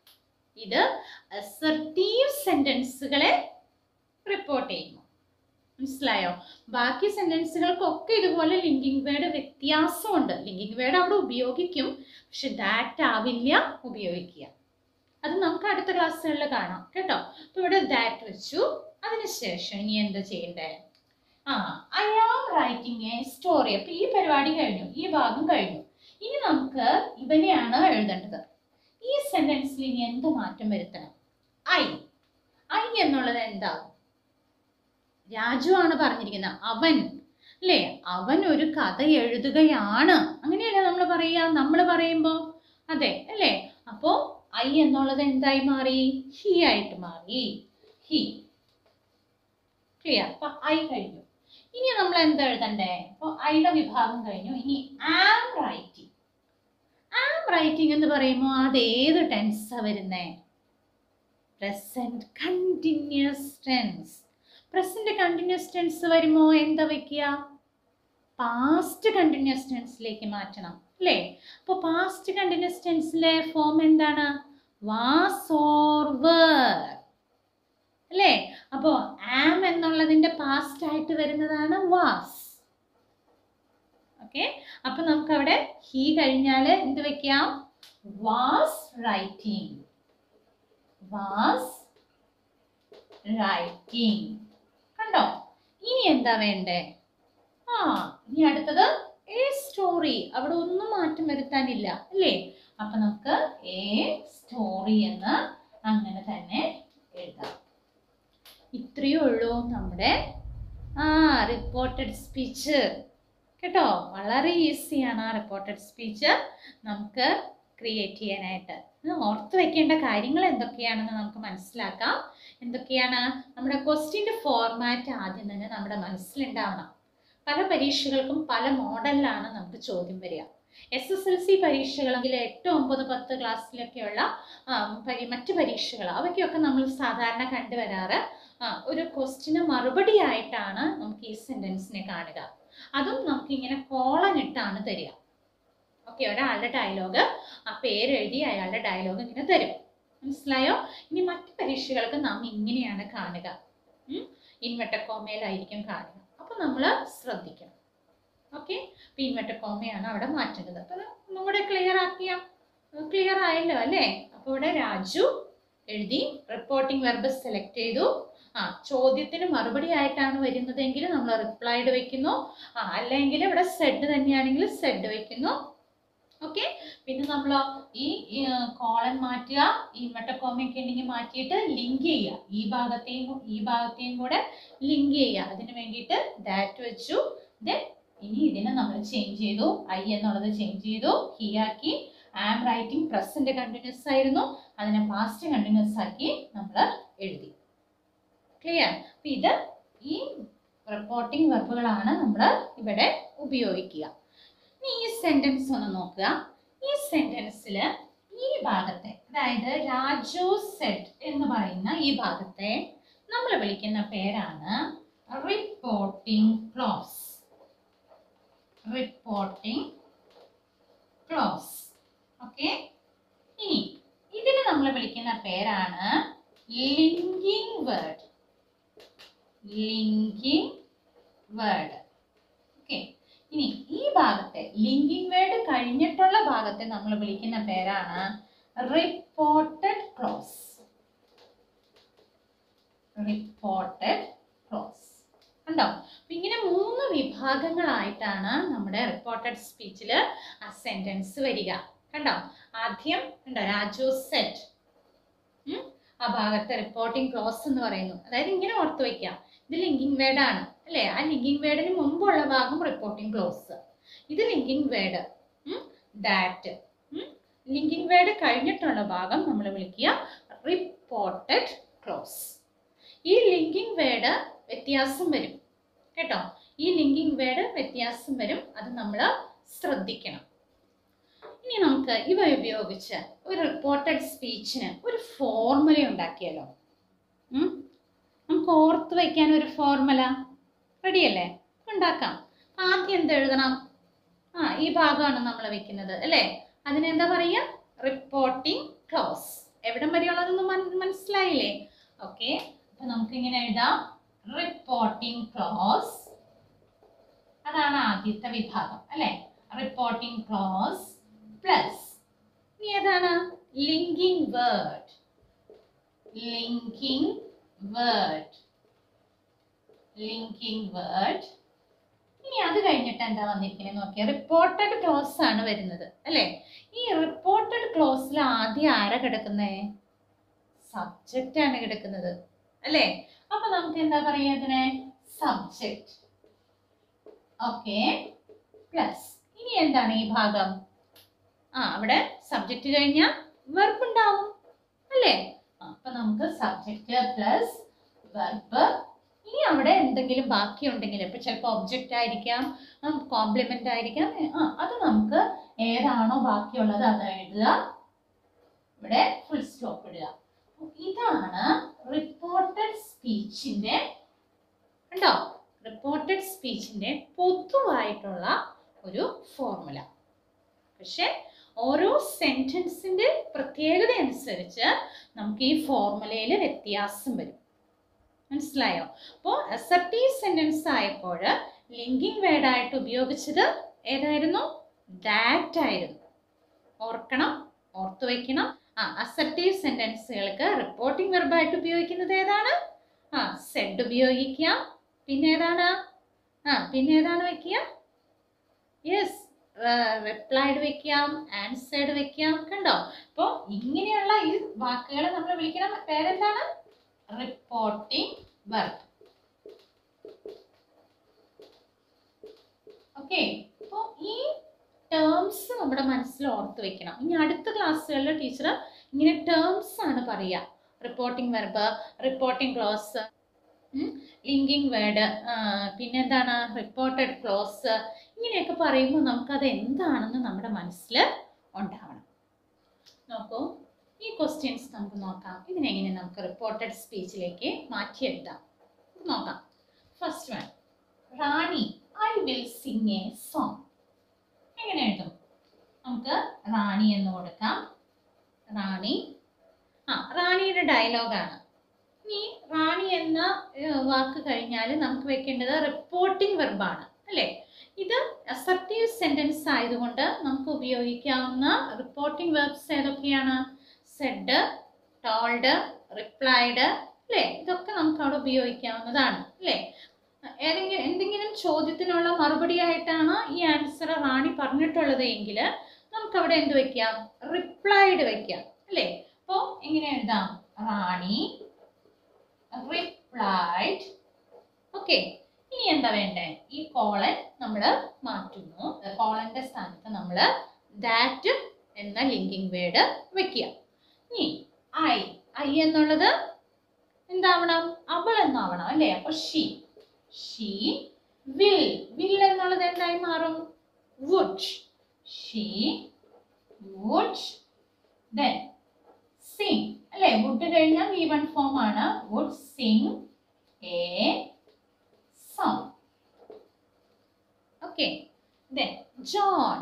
ഇത് അസർട്ടീവ് സെന്റൻസുകളെ റിപ്പോർട്ട് ചെയ്യുന്നു മനസ്സിലായോ ബാക്കി സെന്റൻസുകൾക്കൊക്കെ ഇതുപോലെ ലിങ്കിങ് വേർഡ് വ്യത്യാസമുണ്ട് ലിങ്കിങ് വേർഡ് അവിടെ ഉപയോഗിക്കും പക്ഷെ ദാറ്റ് ആവില്ല ഉപയോഗിക്കുക അത് നമുക്ക് അടുത്ത ക്ലാസ്സുകളിൽ കാണാം കേട്ടോ അപ്പൊ ഇവിടെ ദാറ്റ് വെച്ചു അതിനുശേഷം ഇനി എന്താ ചെയ്യണ്ടേ ആ I am writing a story അപ്പൊ ഈ പരിപാടി കഴിഞ്ഞു ഈ ഭാഗം കഴിഞ്ഞു ഇനി നമുക്ക് ഇവനെയാണ് എഴുതേണ്ടത് ഈ സെന്റൻസിൽ ഇനി എന്ത് മാറ്റം വരുത്തണം ഐ ഐ എന്നുള്ളത് എന്താകും രാജു ആണ് പറഞ്ഞിരിക്കുന്നത് അവൻ അല്ലേ അവൻ ഒരു കഥ എഴുതുകയാണ് അങ്ങനെയല്ലേ നമ്മൾ പറയുക നമ്മൾ പറയുമ്പോൾ അതെ അല്ലേ അപ്പോൾ ഐ എന്നുള്ളത് എന്തായി മാറി ഹി ആയിട്ട് മാറി ഹി ക്ലിയർ അപ്പൊ ഐ കഴിഞ്ഞു ഇനി നമ്മൾ എന്താ എഴുതണ്ടേ അപ്പോൾ ഐയുടെ വിഭാഗം കഴിഞ്ഞു ഇനി ആം റൈറ്റിംഗ് ആം റൈറ്റിംഗ് എന്ന് പറയുമ്പോൾ അത് ഏത് ടെൻസാ വരുന്നേ present continuous tense present continuous tense വരുമോ എന്താ വയ്ക്കുക പാസ്റ്റ് കണ്ടിന്യൂസ് ടെൻസിലേക്ക് മാറ്റണം അല്ലേ അപ്പോൾ പാസ്റ്റ് കണ്ടിന്യൂസ് ടെൻസിലെ ഫോം എന്താണ് വാസ് ഓർ വർ അല്ലേ അപ്പോൾ ആം എന്നുള്ളതിൻ്റെ പാസ്റ്റ് ആയിട്ട് വരുന്നതാണ് വാസ് ഓക്കെ അപ്പോൾ നമുക്കവിടെ ഹീ കഴിഞ്ഞാൽ എന്ത് വെക്കാം വാസ് റൈറ്റിംഗ് വാസ് റൈറ്റിംഗ് കണ്ടോ ഇനി എന്താ വേണ്ടേ ആ ഇനി അടുത്തത് എ സ്റ്റോറി അവിടെ ഒന്നും മാറ്റം വരുത്താനില്ല അല്ലേ അപ്പൊ നമുക്ക് എ സ്റ്റോറി എന്ന് അങ്ങനെ തന്നെ എഴുതാം ഇത്രയേ ഉള്ളൂ നമ്മുടെ ആ റിപ്പോർട്ടഡ് സ്പീച്ച് കേട്ടോ വളരെ ഈസിയാണ് ആ റിപ്പോർട്ടഡ് സ്പീച്ച് നമുക്ക് ക്രിയേറ്റ് ചെയ്യാനായിട്ട് ഇത് ഓർത്ത് വെക്കേണ്ട കാര്യങ്ങൾ എന്തൊക്കെയാണെന്ന് നമുക്ക് മനസ്സിലാക്കാം എന്തൊക്കെയാണ് നമ്മുടെ ക്വസ്റ്റ്യൻ്റെ ഫോർമാറ്റ് ആദ്യം തന്നെ നമ്മുടെ മനസ്സിലുണ്ടാവണം പല പരീക്ഷകൾക്കും പല മോഡലിലാണ് നമുക്ക് ചോദ്യം വരിക എസ് എസ് എൽ സി പരീക്ഷകളെങ്കിൽ എട്ട് ഒമ്പത് പത്ത് ക്ലാസ്സിലൊക്കെയുള്ള ആ, പരി മറ്റ് പരീക്ഷകൾ അവയ്ക്കൊക്കെ നമ്മൾ സാധാരണ കണ്ടുവരാറ് ആ, ഒരു ക്വസ്റ്റിന് മറുപടി ആയിട്ടാണ് നമുക്ക് ഈ സെൻറ്റൻസിനെ കാണുക അതും നമുക്ക് ഇങ്ങനെ കോളൻ ഇട്ടാണ് തരിക ഓക്കെ ഒരാളുടെ ഡയലോഗ് ആ പേര് എഴുതി അയാളുടെ ഡയലോഗ് ഇങ്ങനെ തരും മനസ്സിലായോ ഇനി മറ്റ് പരീക്ഷകൾക്ക് നാം ഇങ്ങനെയാണ് കാണുക ഇൻവെട്ടക്കോമയിലായിരിക്കും കാണുക അപ്പോൾ നമ്മൾ ശ്രദ്ധിക്കണം ഓക്കെ അപ്പോൾ ഇൻവെട്ടക്കോമയാണ് അവിടെ മാറ്റേണ്ടത് അപ്പോൾ ഒന്നും കൂടെ ക്ലിയർ ആക്കിയാൽ ക്ലിയർ ആയല്ലോ അല്ലേ അപ്പോൾ ഇവിടെ രാജു എഴുതി റിപ്പോർട്ടിംഗ് വെർബ് സെലക്ട് ചെയ്തു ആ ചോദ്യത്തിന് മറുപടി ആയിട്ടാണ് വരുന്നതെങ്കിൽ നമ്മൾ റിപ്ലൈഡ് വെക്കുന്നു ആ അല്ലെങ്കിൽ ഇവിടെ സെഡ് തന്നെയാണെങ്കിൽ സെഡ് വെക്കുന്നു ഓക്കെ പിന്നെ നമ്മൾ ഈ കോളൻ മാറ്റുക ഈ മെട്ടക്കോമയൊക്കെ ഉണ്ടെങ്കിൽ മാറ്റിയിട്ട് ലിങ്ക് ചെയ്യുക ഈ ഭാഗത്തെയും ഈ ഭാഗത്തെയും കൂടെ ലിങ്ക് ചെയ്യുക അതിന് വേണ്ടിയിട്ട് ദാറ്റ് വെച്ചു ദെൻ ഇനി ഇതിനെ നമ്മൾ ചേഞ്ച് ചെയ്തു ഐ എന്നുള്ളത് ചേഞ്ച് ചെയ്തു ഹി ആക്കി ആം റൈറ്റിംഗ് പ്രസന്റ് കണ്ടിന്യൂസ് ആയിരുന്നു അതിനെ പാസ്റ്റ് കണ്ടിന്യൂസ് ആക്കി നമ്മൾ എഴുതി ക്ലിയർ അപ്പം ഇത് ഈ റിപ്പോർട്ടിംഗ് വെർബുകളാണ് നമ്മൾ ഇവിടെ ഉപയോഗിക്കുക ഇനി ഈ സെന്റൻസ് ഒന്ന് നോക്കുക ഈ സെന്റൻസിൽ ഈ ഭാഗത്തെ അതായത് രാജു സെറ്റ് എന്ന് പറയുന്ന ഈ ഭാഗത്തെ നമ്മൾ വിളിക്കുന്ന പേരാണ് reporting clause reporting clause okay ഇനി ഇതിന് നമ്മൾ വിളിക്കുന്ന പേരാണ് linking word linking word okay ഇനി ഈ ഭാഗത്തെ ലിങ്കിങ് വേർഡ് കഴിഞ്ഞിട്ടുള്ള ഭാഗത്തെ നമ്മൾ വിളിക്കുന്ന പേരാണ് റിപ്പോർട്ടഡ് ക്ലോസ് റിപ്പോർട്ടഡ് ക്ലോസ് കണ്ടോ അപ്പൊ ഇങ്ങനെ മൂന്ന് വിഭാഗങ്ങളായിട്ടാണ് നമ്മുടെ റിപ്പോർട്ടഡ് സ്പീച്ചിൽ ആ സെന്റൻസ് വരിക കണ്ടോ ആദ്യം കണ്ടോ രാജു സെറ്റ് ആ ഭാഗത്തെ റിപ്പോർട്ടിംഗ് ക്ലോസ് എന്ന് പറയുന്നു അതായത് ഇങ്ങനെ ഓർത്ത് വയ്ക്കാം ഇത് ലിങ്കിങ് വേർഡ് ആണ് അല്ലേ ആ ലിങ്കിങ് വേർഡിന് മുമ്പുള്ള ഭാഗം റിപ്പോർട്ടിംഗ് ക്ലോസ് ഇത് linking word that linking word കഴിഞ്ഞിട്ടുള്ള ഭാഗം നമ്മൾ വിളിക്കുക റിപ്പോർട്ടഡ് ക്ലോസ് ഈ ലിങ്കിങ് വേർഡ് വ്യത്യാസം വരും കേട്ടോ ഈ ലിങ്കിങ് വേർഡ് വ്യത്യാസം വരും അത് നമ്മൾ ശ്രദ്ധിക്കണം ഇനി നമുക്ക് ഇവ ഉപയോഗിച്ച് ഒരു റിപ്പോർട്ടഡ് സ്പീച്ചിന് ഒരു ഫോർമുല ഉണ്ടാക്കിയാലോ ഉം? നമുക്ക് ഓർത്ത് വയ്ക്കാൻ ഒരു ഫോർമുല റെഡിയല്ലേ ഉണ്ടാക്കാം ആദ്യം എന്ത് എഴുതണം ആ ഈ ഭാഗമാണ് നമ്മൾ വെക്കുന്നത് അല്ലേ അതിനെന്താ പറയുക റിപ്പോർട്ടിംഗ് ക്ലോസ് എവിടം വരെയുള്ളതെന്ന് മൻ- മനസ്സിലായില്ലേ ഓക്കെ അപ്പൊ നമുക്ക് ഇങ്ങനെ എഴുതാം റിപ്പോർട്ടിംഗ് ക്ലോസ് അതാണ് ആദ്യത്തെ വിഭാഗം അല്ലേ റിപ്പോർട്ടിംഗ് ക്ലോസ് പ്ലസ് ഇനി ഏതാണ് linking word linking word linking word ഇനി അത് കഴിഞ്ഞിട്ട് എന്താ വന്നിരിക്കുന്നത് നോക്കിയാൽ റിപ്പോർട്ടഡ് ക്ലോസ് ആണ് വരുന്നത് അല്ലേ ഈ റിപ്പോർട്ടഡ് ക്ലോസിൽ ആദ്യം ആരാ കിടക്കുന്നേ സബ്ജക്റ്റ് ആണ് കിടക്കുന്നത് അല്ലേ അപ്പൊ നമുക്ക് എന്താ പറയാ ഇതിനെ സബ്ജക്റ്റ് ഓക്കെ പ്ലസ് ഇനി എന്താണ് ഈ ഭാഗം ആ അവിടെ സബ്ജക്റ്റ് കഴിഞ്ഞാൽ വെർബ് ഉണ്ടാവും അല്ലേ ആ, അപ്പൊ നമുക്ക് സബ്ജക്റ്റ് പ്ലസ് വെർബ് ഇനി അവിടെ എന്തെങ്കിലും ബാക്കി ഉണ്ടെങ്കിൽ ഇപ്പൊ ചിലപ്പോൾ ഒബ്ജക്റ്റ് ആയിരിക്കാം കോംപ്ലിമെന്റ് ആയിരിക്കാം ആ അത് നമുക്ക് ഏതാണോ ബാക്കിയുള്ളത് അത് എഴുതുക ഇവിടെ ഫുൾ സ്റ്റോപ്പ് ഇടുക ഇതാണ് റിപ്പോർട്ടഡ് സ്പീച്ചിന്റെ ഉണ്ടോ റിപ്പോർട്ടഡ് സ്പീച്ചിന്റെ പൊതുവായിട്ടുള്ള ഒരു ഫോർമുല പക്ഷെ ഓരോ സെന്റൻസിന്റെ പ്രത്യേകത അനുസരിച്ച് നമുക്ക് ഈ ഫോർമുലയിൽ വ്യത്യാസം വരും മനസ്സിലായോ അപ്പോൾ അസർട്ടീവ് സെന്റൻസ് ആയപ്പോൾ ലിങ്കിങ് വേർഡായിട്ട് ഉപയോഗിച്ചത് ഏതായിരുന്നു ദാറ്റ് ആയിരുന്നു ഓർക്കണം ഓർത്തു വെക്കണം ആ അസർട്ടീവ് സെന്റൻസുകൾക്ക് റിപ്പോർട്ടിംഗ് വെർബായിട്ട് ഉപയോഗിക്കുന്നത് ഏതാണ് ആ സെഡ് ഉപയോഗിക്കാം പിന്നെ ഏതാണ് ആ പിന്നെ ഏതാണ് വെക്കുക യെസ് റിപ്ലൈഡ് വെക്കാം ആൻസേർഡ് വെക്കാം കണ്ടോ അപ്പോൾ ഇങ്ങനെയുള്ള ഈ വാക്കുകൾ നമ്മൾ വിളിക്കണം പേരെന്താണ് റിപ്പോർട്ടിംഗ് വെർബ് ഓക്കെ അപ്പോൾ ഈ ടേംസ് നമ്മുടെ മനസ്സിൽ ഓർത്ത് വെക്കണം ഇനി അടുത്ത ക്ലാസ്സുകളിൽ ടീച്ചർ ഇങ്ങനെ ടേംസ് ആണ് പറയുക reporting verb reporting clause linking word പിന്നെന്താണ് റിപ്പോർട്ടഡ് ക്ലോസ് ഇങ്ങനെയൊക്കെ പറയുമ്പോൾ നമുക്കത് എന്താണെന്ന് നമ്മുടെ മനസ്സിൽ ഉണ്ടാവണം നോക്കൂ ഈ ക്വസ്റ്റ്യൻസ് നമുക്ക് നോക്കാം ഇതിനെങ്ങനെ നമുക്ക് റിപ്പോർട്ടഡ് സ്പീച്ചിലേക്ക് മാറ്റിയെടുക്കാം നോക്കാം first one Rani I will sing a song എങ്ങനെ എഴുതും നമുക്ക് റാണി എന്ന് കൊടുക്കാം റാണി ആ റാണിയുടെ ഡയലോഗാണ് ഇനി റാണി എന്ന ഏഹ്, വാക്ക് കഴിഞ്ഞാൽ നമുക്ക് വെക്കേണ്ടത് റിപ്പോർട്ടിംഗ് വെർബാണ് അല്ലേ ഇത് അസർട്ടീവ് സെന്റൻസ് ആയതുകൊണ്ട് നമുക്ക് ഉപയോഗിക്കാവുന്ന റിപ്പോർട്ടിംഗ് വെർബ്സ് ഏതൊക്കെയാണ് സെഡ് ടോൾഡ് റിപ്ലൈഡ് അല്ലേ ഇതൊക്കെ നമുക്ക് അവിടെ ഉപയോഗിക്കാവുന്നതാണ് അല്ലേ ഏതെങ്കിലും എന്തെങ്കിലും ചോദ്യത്തിനുള്ള മറുപടി ആയിട്ടാണ് ഈ ആൻസർ റാണി പറഞ്ഞിട്ടുള്ളത് എങ്കിൽ നമുക്ക് അവിടെ എന്ത് വെക്കാം റിപ്ലൈഡ് വെക്കാം അല്ലേ അപ്പോൾ എങ്ങനെ എഴുതാം റാണി റിപ്ലൈഡ് ഓക്കെ ഇനി എന്താ വേണ്ടേ ഈ കോളൻ നമ്മൾ മാറ്റുന്നു കോളന്റെ സ്ഥാനത്ത് നമ്മൾ ദാറ്റ് എന്ന ലിങ്കിങ് വേർഡ് വെക്കുക ഇനി ഐ ഐ എന്നുള്ളത് എന്താവണം അവൾ എന്നാവണം അല്ലേ അപ്പൊ ഷീ ഷീ വിൽ വിൽ എന്നുള്ളത് എന്തായി മാറും would she would then sing അല്ലേ വുഡ് കഴിഞ്ഞാൽ വി വൺ ഫോം ആണ് would sing a song. Okay. Then John.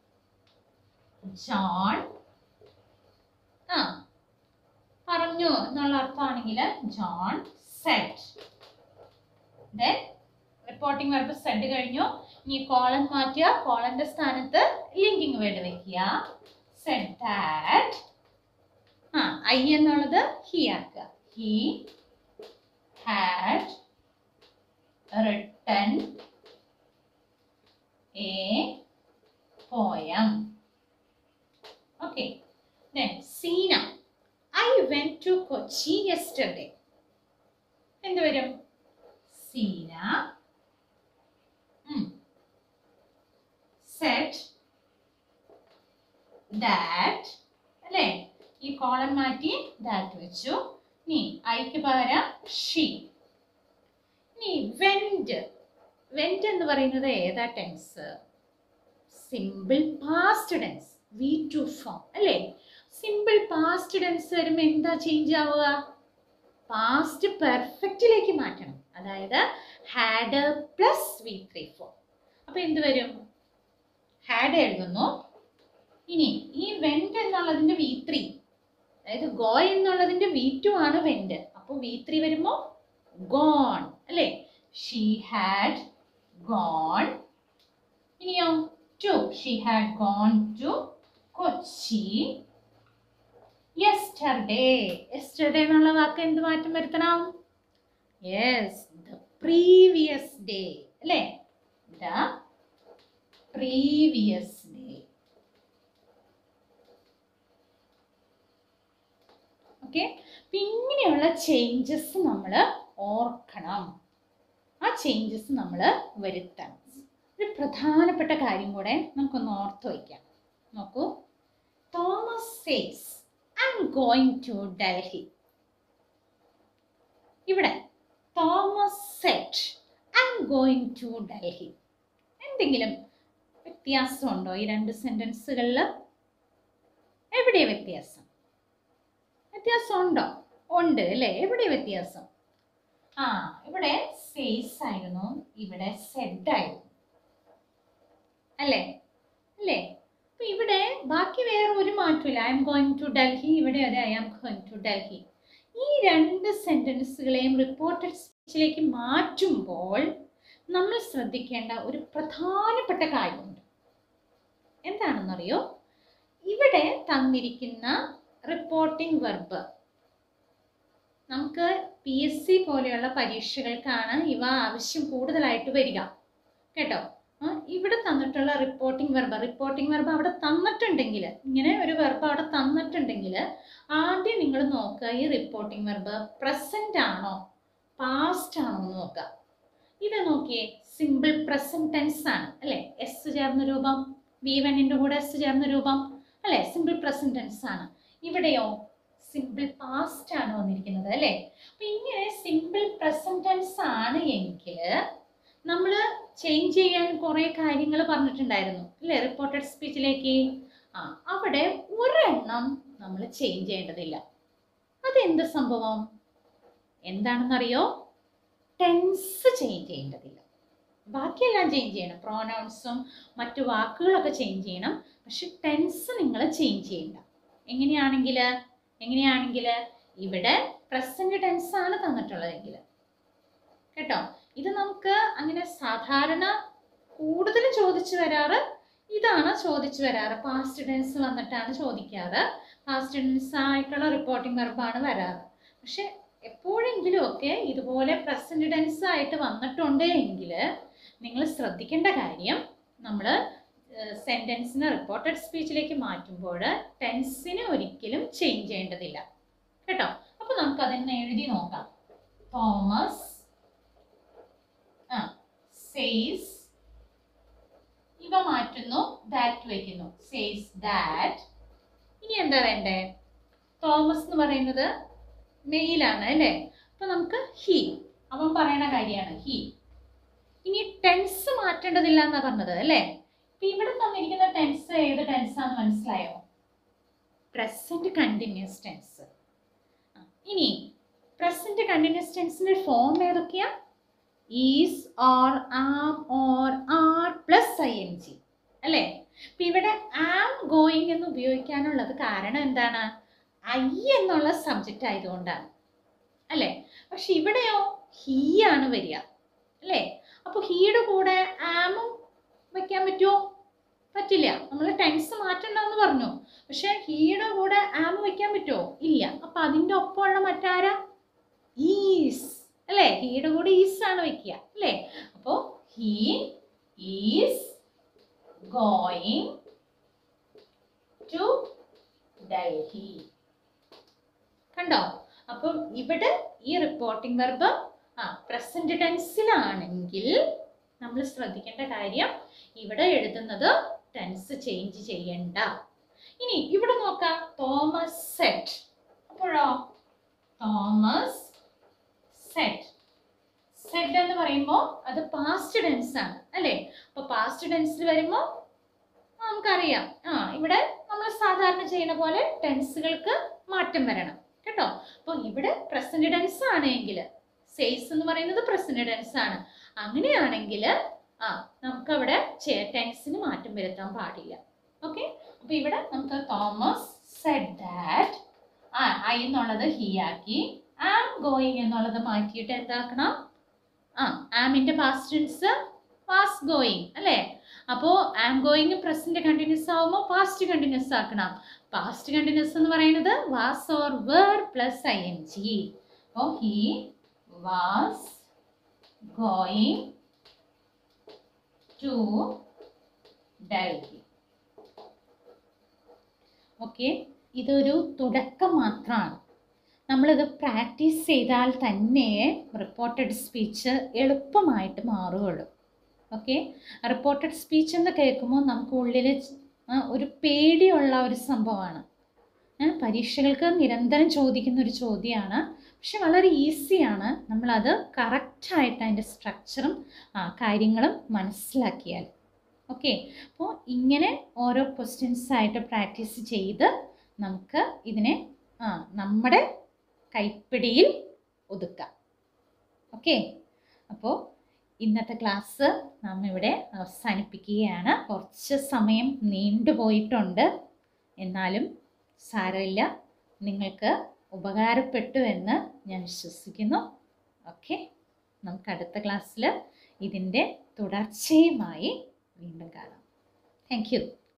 John. ആ പറഞ്ഞു എന്നുള്ള അർത്ഥമാണെങ്കിൽ John said then reporting verb said കഴിഞ്ഞു ഇനി കോളൻ മാറ്റുക കോളന്റെ സ്ഥാനത്ത് ലിങ്കിങ് വേർഡ് വെക്കുക സെഡ് ദാറ്റ് ആ ഐ എന്നുള്ളത് ഹി ആക്കുക he had written a poem. Okay. Then Sina. I went to Kochi yesterday. എന്ത് വരും സീന സെറ്റ് ദാറ്റ് അല്ലേ ഈ കോളൻ മാറ്റി ദാറ്റ് വെച്ചു ഇനി ഐക്ക് പകരം ഷീ ഇനി വെന്റ് വെന്റ് എന്ന് പറയുന്നത് ഏതാ tense simple past tense V two form അല്ലേ സിമ്പിൾ പാസ്റ്റ് ടെൻസ് വരുമ്പോൾ എന്താ ചേഞ്ച് ആവുക പാസ്റ്റ് പെർഫെക്റ്റിലേക്ക് മാറ്റണം അതായത് had plus V three form അപ്പൊ എന്ത് വരും ഹാഡ് എഴുതുന്നു ഇനി ഈ വെന്റ് എന്നുള്ളതിന്റെ വി ത്രീ അതായത് ഗോ എന്നുള്ളതിന്റെ വി ടു ആണ് വെന്റ് അപ്പോൾ വി ത്രീ വരുമ്പോൾ ഗോൺ അല്ലേ ഷീ ഹാഡ് ഗോൺ ഇനിയോ to she had gone to Kochi yesterday yesterday എന്നുള്ള വാക്ക് എന്ത് മാറ്റം വരുത്തണം യെസ് ദ പ്രീവിയസ് ഡേ അല്ലേ ദ പ്രീവിയസ് ഡേ ഓക്കെ ഇങ്ങനെയുള്ള ചേഞ്ചസ് നമ്മൾ ഓർക്കണം ആ ചേഞ്ചസ് നമ്മൾ വരുത്തണം ഒരു പ്രധാനപ്പെട്ട കാര്യം കൂടെ നമുക്കൊന്ന് ഓർത്ത് വയ്ക്കാം നോക്കൂ Thomas says I'm going to Delhi ഇവിടെ Thomas said I'm going to Delhi എന്തെങ്കിലും വ്യത്യാസമുണ്ടോ ഈ രണ്ട് സെൻറ്റൻസുകളിൽ എവിടെ വ്യത്യാസം വ്യത്യാസം ഉണ്ടോ ഉണ്ട് അല്ലേ എവിടെ വ്യത്യാസം ആ ഇവിടെ സേസ് ആയിരുന്നു ഇവിടെ സെഡ് ആയിരുന്നു അല്ലേ അല്ലേ അപ്പൊ ഇവിടെ ബാക്കി വേറെ ഒരു മാറ്റമില്ല I'm going to Delhi ഇവിടെ അതെ I am going to Delhi ഈ രണ്ട് സെന്റൻസുകളെയും റിപ്പോർട്ടഡ് സ്പീച്ചിലേക്ക് മാറ്റുമ്പോൾ നമ്മൾ ശ്രദ്ധിക്കേണ്ട ഒരു പ്രധാനപ്പെട്ട കാര്യമുണ്ട് എന്താണെന്നറിയോ ഇവിടെ തന്നിരിക്കുന്ന റിപ്പോർട്ടിംഗ് വെർബ് നമുക്ക് പി എസ് സി പോലെയുള്ള പരീക്ഷകൾക്കാണ് ഇവ ആവശ്യം കൂടുതലായിട്ട് വരിക കേട്ടോ ആ, ഇവിടെ തന്നിട്ടുള്ള റിപ്പോർട്ടിംഗ് വെർബ് റിപ്പോർട്ടിംഗ് വെർബ് അവിടെ തന്നിട്ടുണ്ടെങ്കിൽ ഇങ്ങനെ ഒരു വെർബ് അവിടെ തന്നിട്ടുണ്ടെങ്കിൽ ആദ്യം നിങ്ങൾ നോക്കുക ഈ റിപ്പോർട്ടിംഗ് വെർബ് പ്രസന്റ് ആണോ പാസ്റ്റ് ആണോ എന്ന് നോക്കുക ഇത് നോക്കിയേ സിമ്പിൾ പ്രസന്റ് ടെൻസ് ആണ് അല്ലെ എസ് ചേർന്ന രൂപം വി വണ്ണിൻ്റെ കൂടെ എസ് ചേർന്ന രൂപം അല്ലെ സിമ്പിൾ പ്രസന്റ് ടെൻസ് ആണ് ഇവിടെയോ സിമ്പിൾ പാസ്റ്റ് ആണ് വന്നിരിക്കുന്നത് അല്ലേ അപ്പൊ ഇങ്ങനെ സിമ്പിൾ പ്രസന്റ് ടെൻസ് ആണ് എങ്കിൽ നമ്മൾ ചേഞ്ച് ചെയ്യാൻ കുറേ കാര്യങ്ങൾ പറഞ്ഞിട്ടുണ്ടായിരുന്നു അല്ലേ റിപ്പോർട്ടഡ് സ്പീച്ചിലേക്ക് ആ അവിടെ ഒരെണ്ണം നമ്മൾ ചേഞ്ച് ചെയ്യേണ്ടതില്ല അതെന്ത് സംഭവം എന്താണെന്നറിയോ ടെൻസ് ചേഞ്ച് ചെയ്യേണ്ടതില്ല ബാക്കിയെല്ലാം ചേഞ്ച് ചെയ്യണം പ്രോനൗൺസും മറ്റു വാക്കുകളൊക്കെ ചേഞ്ച് ചെയ്യണം പക്ഷെ ടെൻസ് നിങ്ങൾ ചേഞ്ച് ചെയ്യണ്ട എങ്ങനെയാണെങ്കിൽ എങ്ങനെയാണെങ്കിൽ ഇവിടെ പ്രസന്റ് ടെൻസ് ആണ് തന്നിട്ടുള്ളതെങ്കിൽ കേട്ടോ ഇത് നമുക്ക് അങ്ങനെ സാധാരണ കൂടുതൽ ചോദിച്ചു വരാറ് ഇതാണ് ചോദിച്ചു വരാറ് പാസ്റ്റ് ടെൻസ് വന്നിട്ടാണ് ചോദിക്കാറ് പാസ്റ്റ് ടെൻസ് ആയിട്ടുള്ള റിപ്പോർട്ടിംഗ് വെർബാണ് വരാറ് പക്ഷെ എപ്പോഴെങ്കിലും ഒക്കെ ഇതുപോലെ പ്രസന്റ് ടെൻസ് ആയിട്ട് വന്നിട്ടുണ്ട് എങ്കിൽ നിങ്ങൾ ശ്രദ്ധിക്കേണ്ട കാര്യം നമ്മൾ സെൻറ്റൻസിനെ റിപ്പോർട്ടഡ് സ്പീച്ചിലേക്ക് മാറ്റുമ്പോൾ ടെൻസിനെ ഒരിക്കലും ചേഞ്ച് ചെയ്യേണ്ടതില്ല കേട്ടോ അപ്പോൾ നമുക്ക് അതിനെ എഴുതി നോക്കാം തോമസ് ആ സേസ് ഇവ മാറ്റുന്നു ദാറ്റ് വയ്ക്കുന്നു സേസ് ദാറ്റ് ഇനി എന്താ വേണ്ടേ തോമസ് എന്ന് പറയുന്നത് മെയിലാണ് അല്ലേ അപ്പൊ നമുക്ക് ഹി അവൻ പറയണ കാര്യമാണ് ഹി ഇനി ടെൻസ് മാറ്റേണ്ടതില്ല എന്നാ പറഞ്ഞത് അല്ലേ ഇപ്പൊ ഇവിടെ തന്നിരിക്കുന്ന ടെൻസ് ഏത് ടെൻസ് ആണെന്ന് മനസ്സിലായോ പ്രസന്റ് കണ്ടിന്യൂസ് ടെൻസ് ഇനി പ്രസന്റ് കണ്ടിന്യൂസ് ടെൻസിന്റെ ഫോം ഏതൊക്കെയാ is or am or are plus I N G അല്ലേ ഇപ്പൊ ഇവിടെ ആം ഗോയിങ് എന്ന് ഉപയോഗിക്കാനുള്ളത് കാരണം എന്താണ് ഐ എന്നുള്ള സബ്ജക്റ്റ് ആയതുകൊണ്ടാണ് അല്ലേ പക്ഷെ ഇവിടെയോ ഹീ ആണ് വരിക അല്ലേ അപ്പൊ ഹീയുടെ കൂടെ ആമും വെക്കാൻ പറ്റുമോ പറ്റില്ല നമ്മൾ ടെൻസ് മാറ്റണ്ടെന്ന് പറഞ്ഞു പക്ഷെ ഹീയുടെ കൂടെ ആം വെക്കാൻ പറ്റുമോ ഇല്ല അപ്പൊ അതിന്റെ ഒപ്പമുള്ള മറ്റാരാ ഈസ് അല്ലേ ഹീയുടെ കൂടെ ഈസ് ആണ് വെക്കുക അല്ലേ അപ്പോ he is going to Delhi കണ്ടോ അപ്പം ഇവിടെ ഈ റിപ്പോർട്ടിംഗ് വെർബ് ആ പ്രസന്റ് ടെൻസിലാണെങ്കിൽ നമ്മൾ ശ്രദ്ധിക്കേണ്ട കാര്യം ഇവിടെ എഴുതുന്നത് ടെൻസ് ചേഞ്ച് ചെയ്യണ്ട ഇനി ഇവിടെ നോക്കാം തോമസ് സെറ്റ് അപ്പോഴോ തോമസ് സെറ്റ് സെഡ് എന്ന് പറയുമ്പോൾ അത് പാസ്റ്റ് ടെൻസ് ആണ് അല്ലേ അപ്പൊ പാസ്റ്റ് ടെൻസിൽ വരുമ്പോൾ നമുക്കറിയാം ആ ഇവിടെ നമ്മൾ സാധാരണ ചെയ്യുന്ന പോലെ ടെൻസുകൾക്ക് മാറ്റം വരണം കേട്ടോ അപ്പോൾ ഇവിടെ പ്രസന്റ് ടെൻസ് ആണെങ്കിൽ സേസ് എന്ന് പറയുന്നത് പ്രസന്റ് ടെൻസ് ആണ് അങ്ങനെയാണെങ്കിൽ ആ നമുക്കവിടെ ടെൻസിന് മാറ്റം വരുത്താൻ പാടില്ല ഓക്കെ അപ്പൊ ഇവിടെ നമുക്ക് തോമസ് സെഡ് ദാറ്റ് ആ ഐ എന്നുള്ളത് ഹി ആക്കി ആം ഗോയിങ് എന്നുള്ളത് മാറ്റിയിട്ട് എന്താക്കണം ആ ആമിന്റെ പാസ്റ്റ് ടെൻസ് വാസ് ഗോയിങ് അല്ലേ അപ്പോൾ ആം ഗോയിങ് പ്രസന്റ് കണ്ടിന്യൂസ് ആവുമ്പോൾ പാസ്റ്റ് കണ്ടിന്യൂസ് ആക്കണം പാസ്റ്റ് കണ്ടിന്യൂസ് എന്ന് പറയുന്നത് was or were plus I N G അപ്പോൾ he was going to Delhi okay ഇതൊരു തുടക്കം മാത്രമാണ് നമ്മളിത് പ്രാക്ടീസ് ചെയ്താൽ തന്നെ റിപ്പോർട്ടഡ് സ്പീച്ച് എളുപ്പമായിട്ട് മാറുകയുള്ളൂ ഓക്കെ റിപ്പോർട്ടഡ് സ്പീച്ച് എന്ന് കേൾക്കുമ്പോൾ നമുക്ക് ഉള്ളിൽ ആ, ഒരു പേടിയുള്ള ഒരു സംഭവമാണ് ഏ, പരീക്ഷകൾക്ക് നിരന്തരം ചോദിക്കുന്ന ഒരു ചോദ്യമാണ് പക്ഷെ വളരെ ഈസിയാണ് നമ്മളത് കറക്റ്റായിട്ട് അതിൻ്റെ സ്ട്രക്ചറും കാര്യങ്ങളും മനസ്സിലാക്കിയാൽ ഓക്കെ അപ്പോൾ ഇങ്ങനെ ഓരോ ക്വസ്റ്റ്യൻസ് ആയിട്ട് പ്രാക്ടീസ് ചെയ്ത് നമുക്ക് ഇതിനെ ആ നമ്മുടെ കൈപ്പിടിയിൽ ഒതുക്കാം ഓക്കെ അപ്പോൾ ഇന്നത്തെ ക്ലാസ് നാം ഇവിടെ അവസാനിപ്പിക്കുകയാണ് കുറച്ച് സമയം നീണ്ടുപോയിട്ടുണ്ട് എന്നാലും സാരമില്ല നിങ്ങൾക്ക് ഉപകാരപ്പെട്ടു എന്ന് ഞാൻ വിശ്വസിക്കുന്നു ഓക്കെ നമുക്ക് അടുത്ത ക്ലാസ്സിൽ ഇതിൻ്റെ തുടർച്ചയുമായി വീണ്ടും കാണാം താങ്ക് യു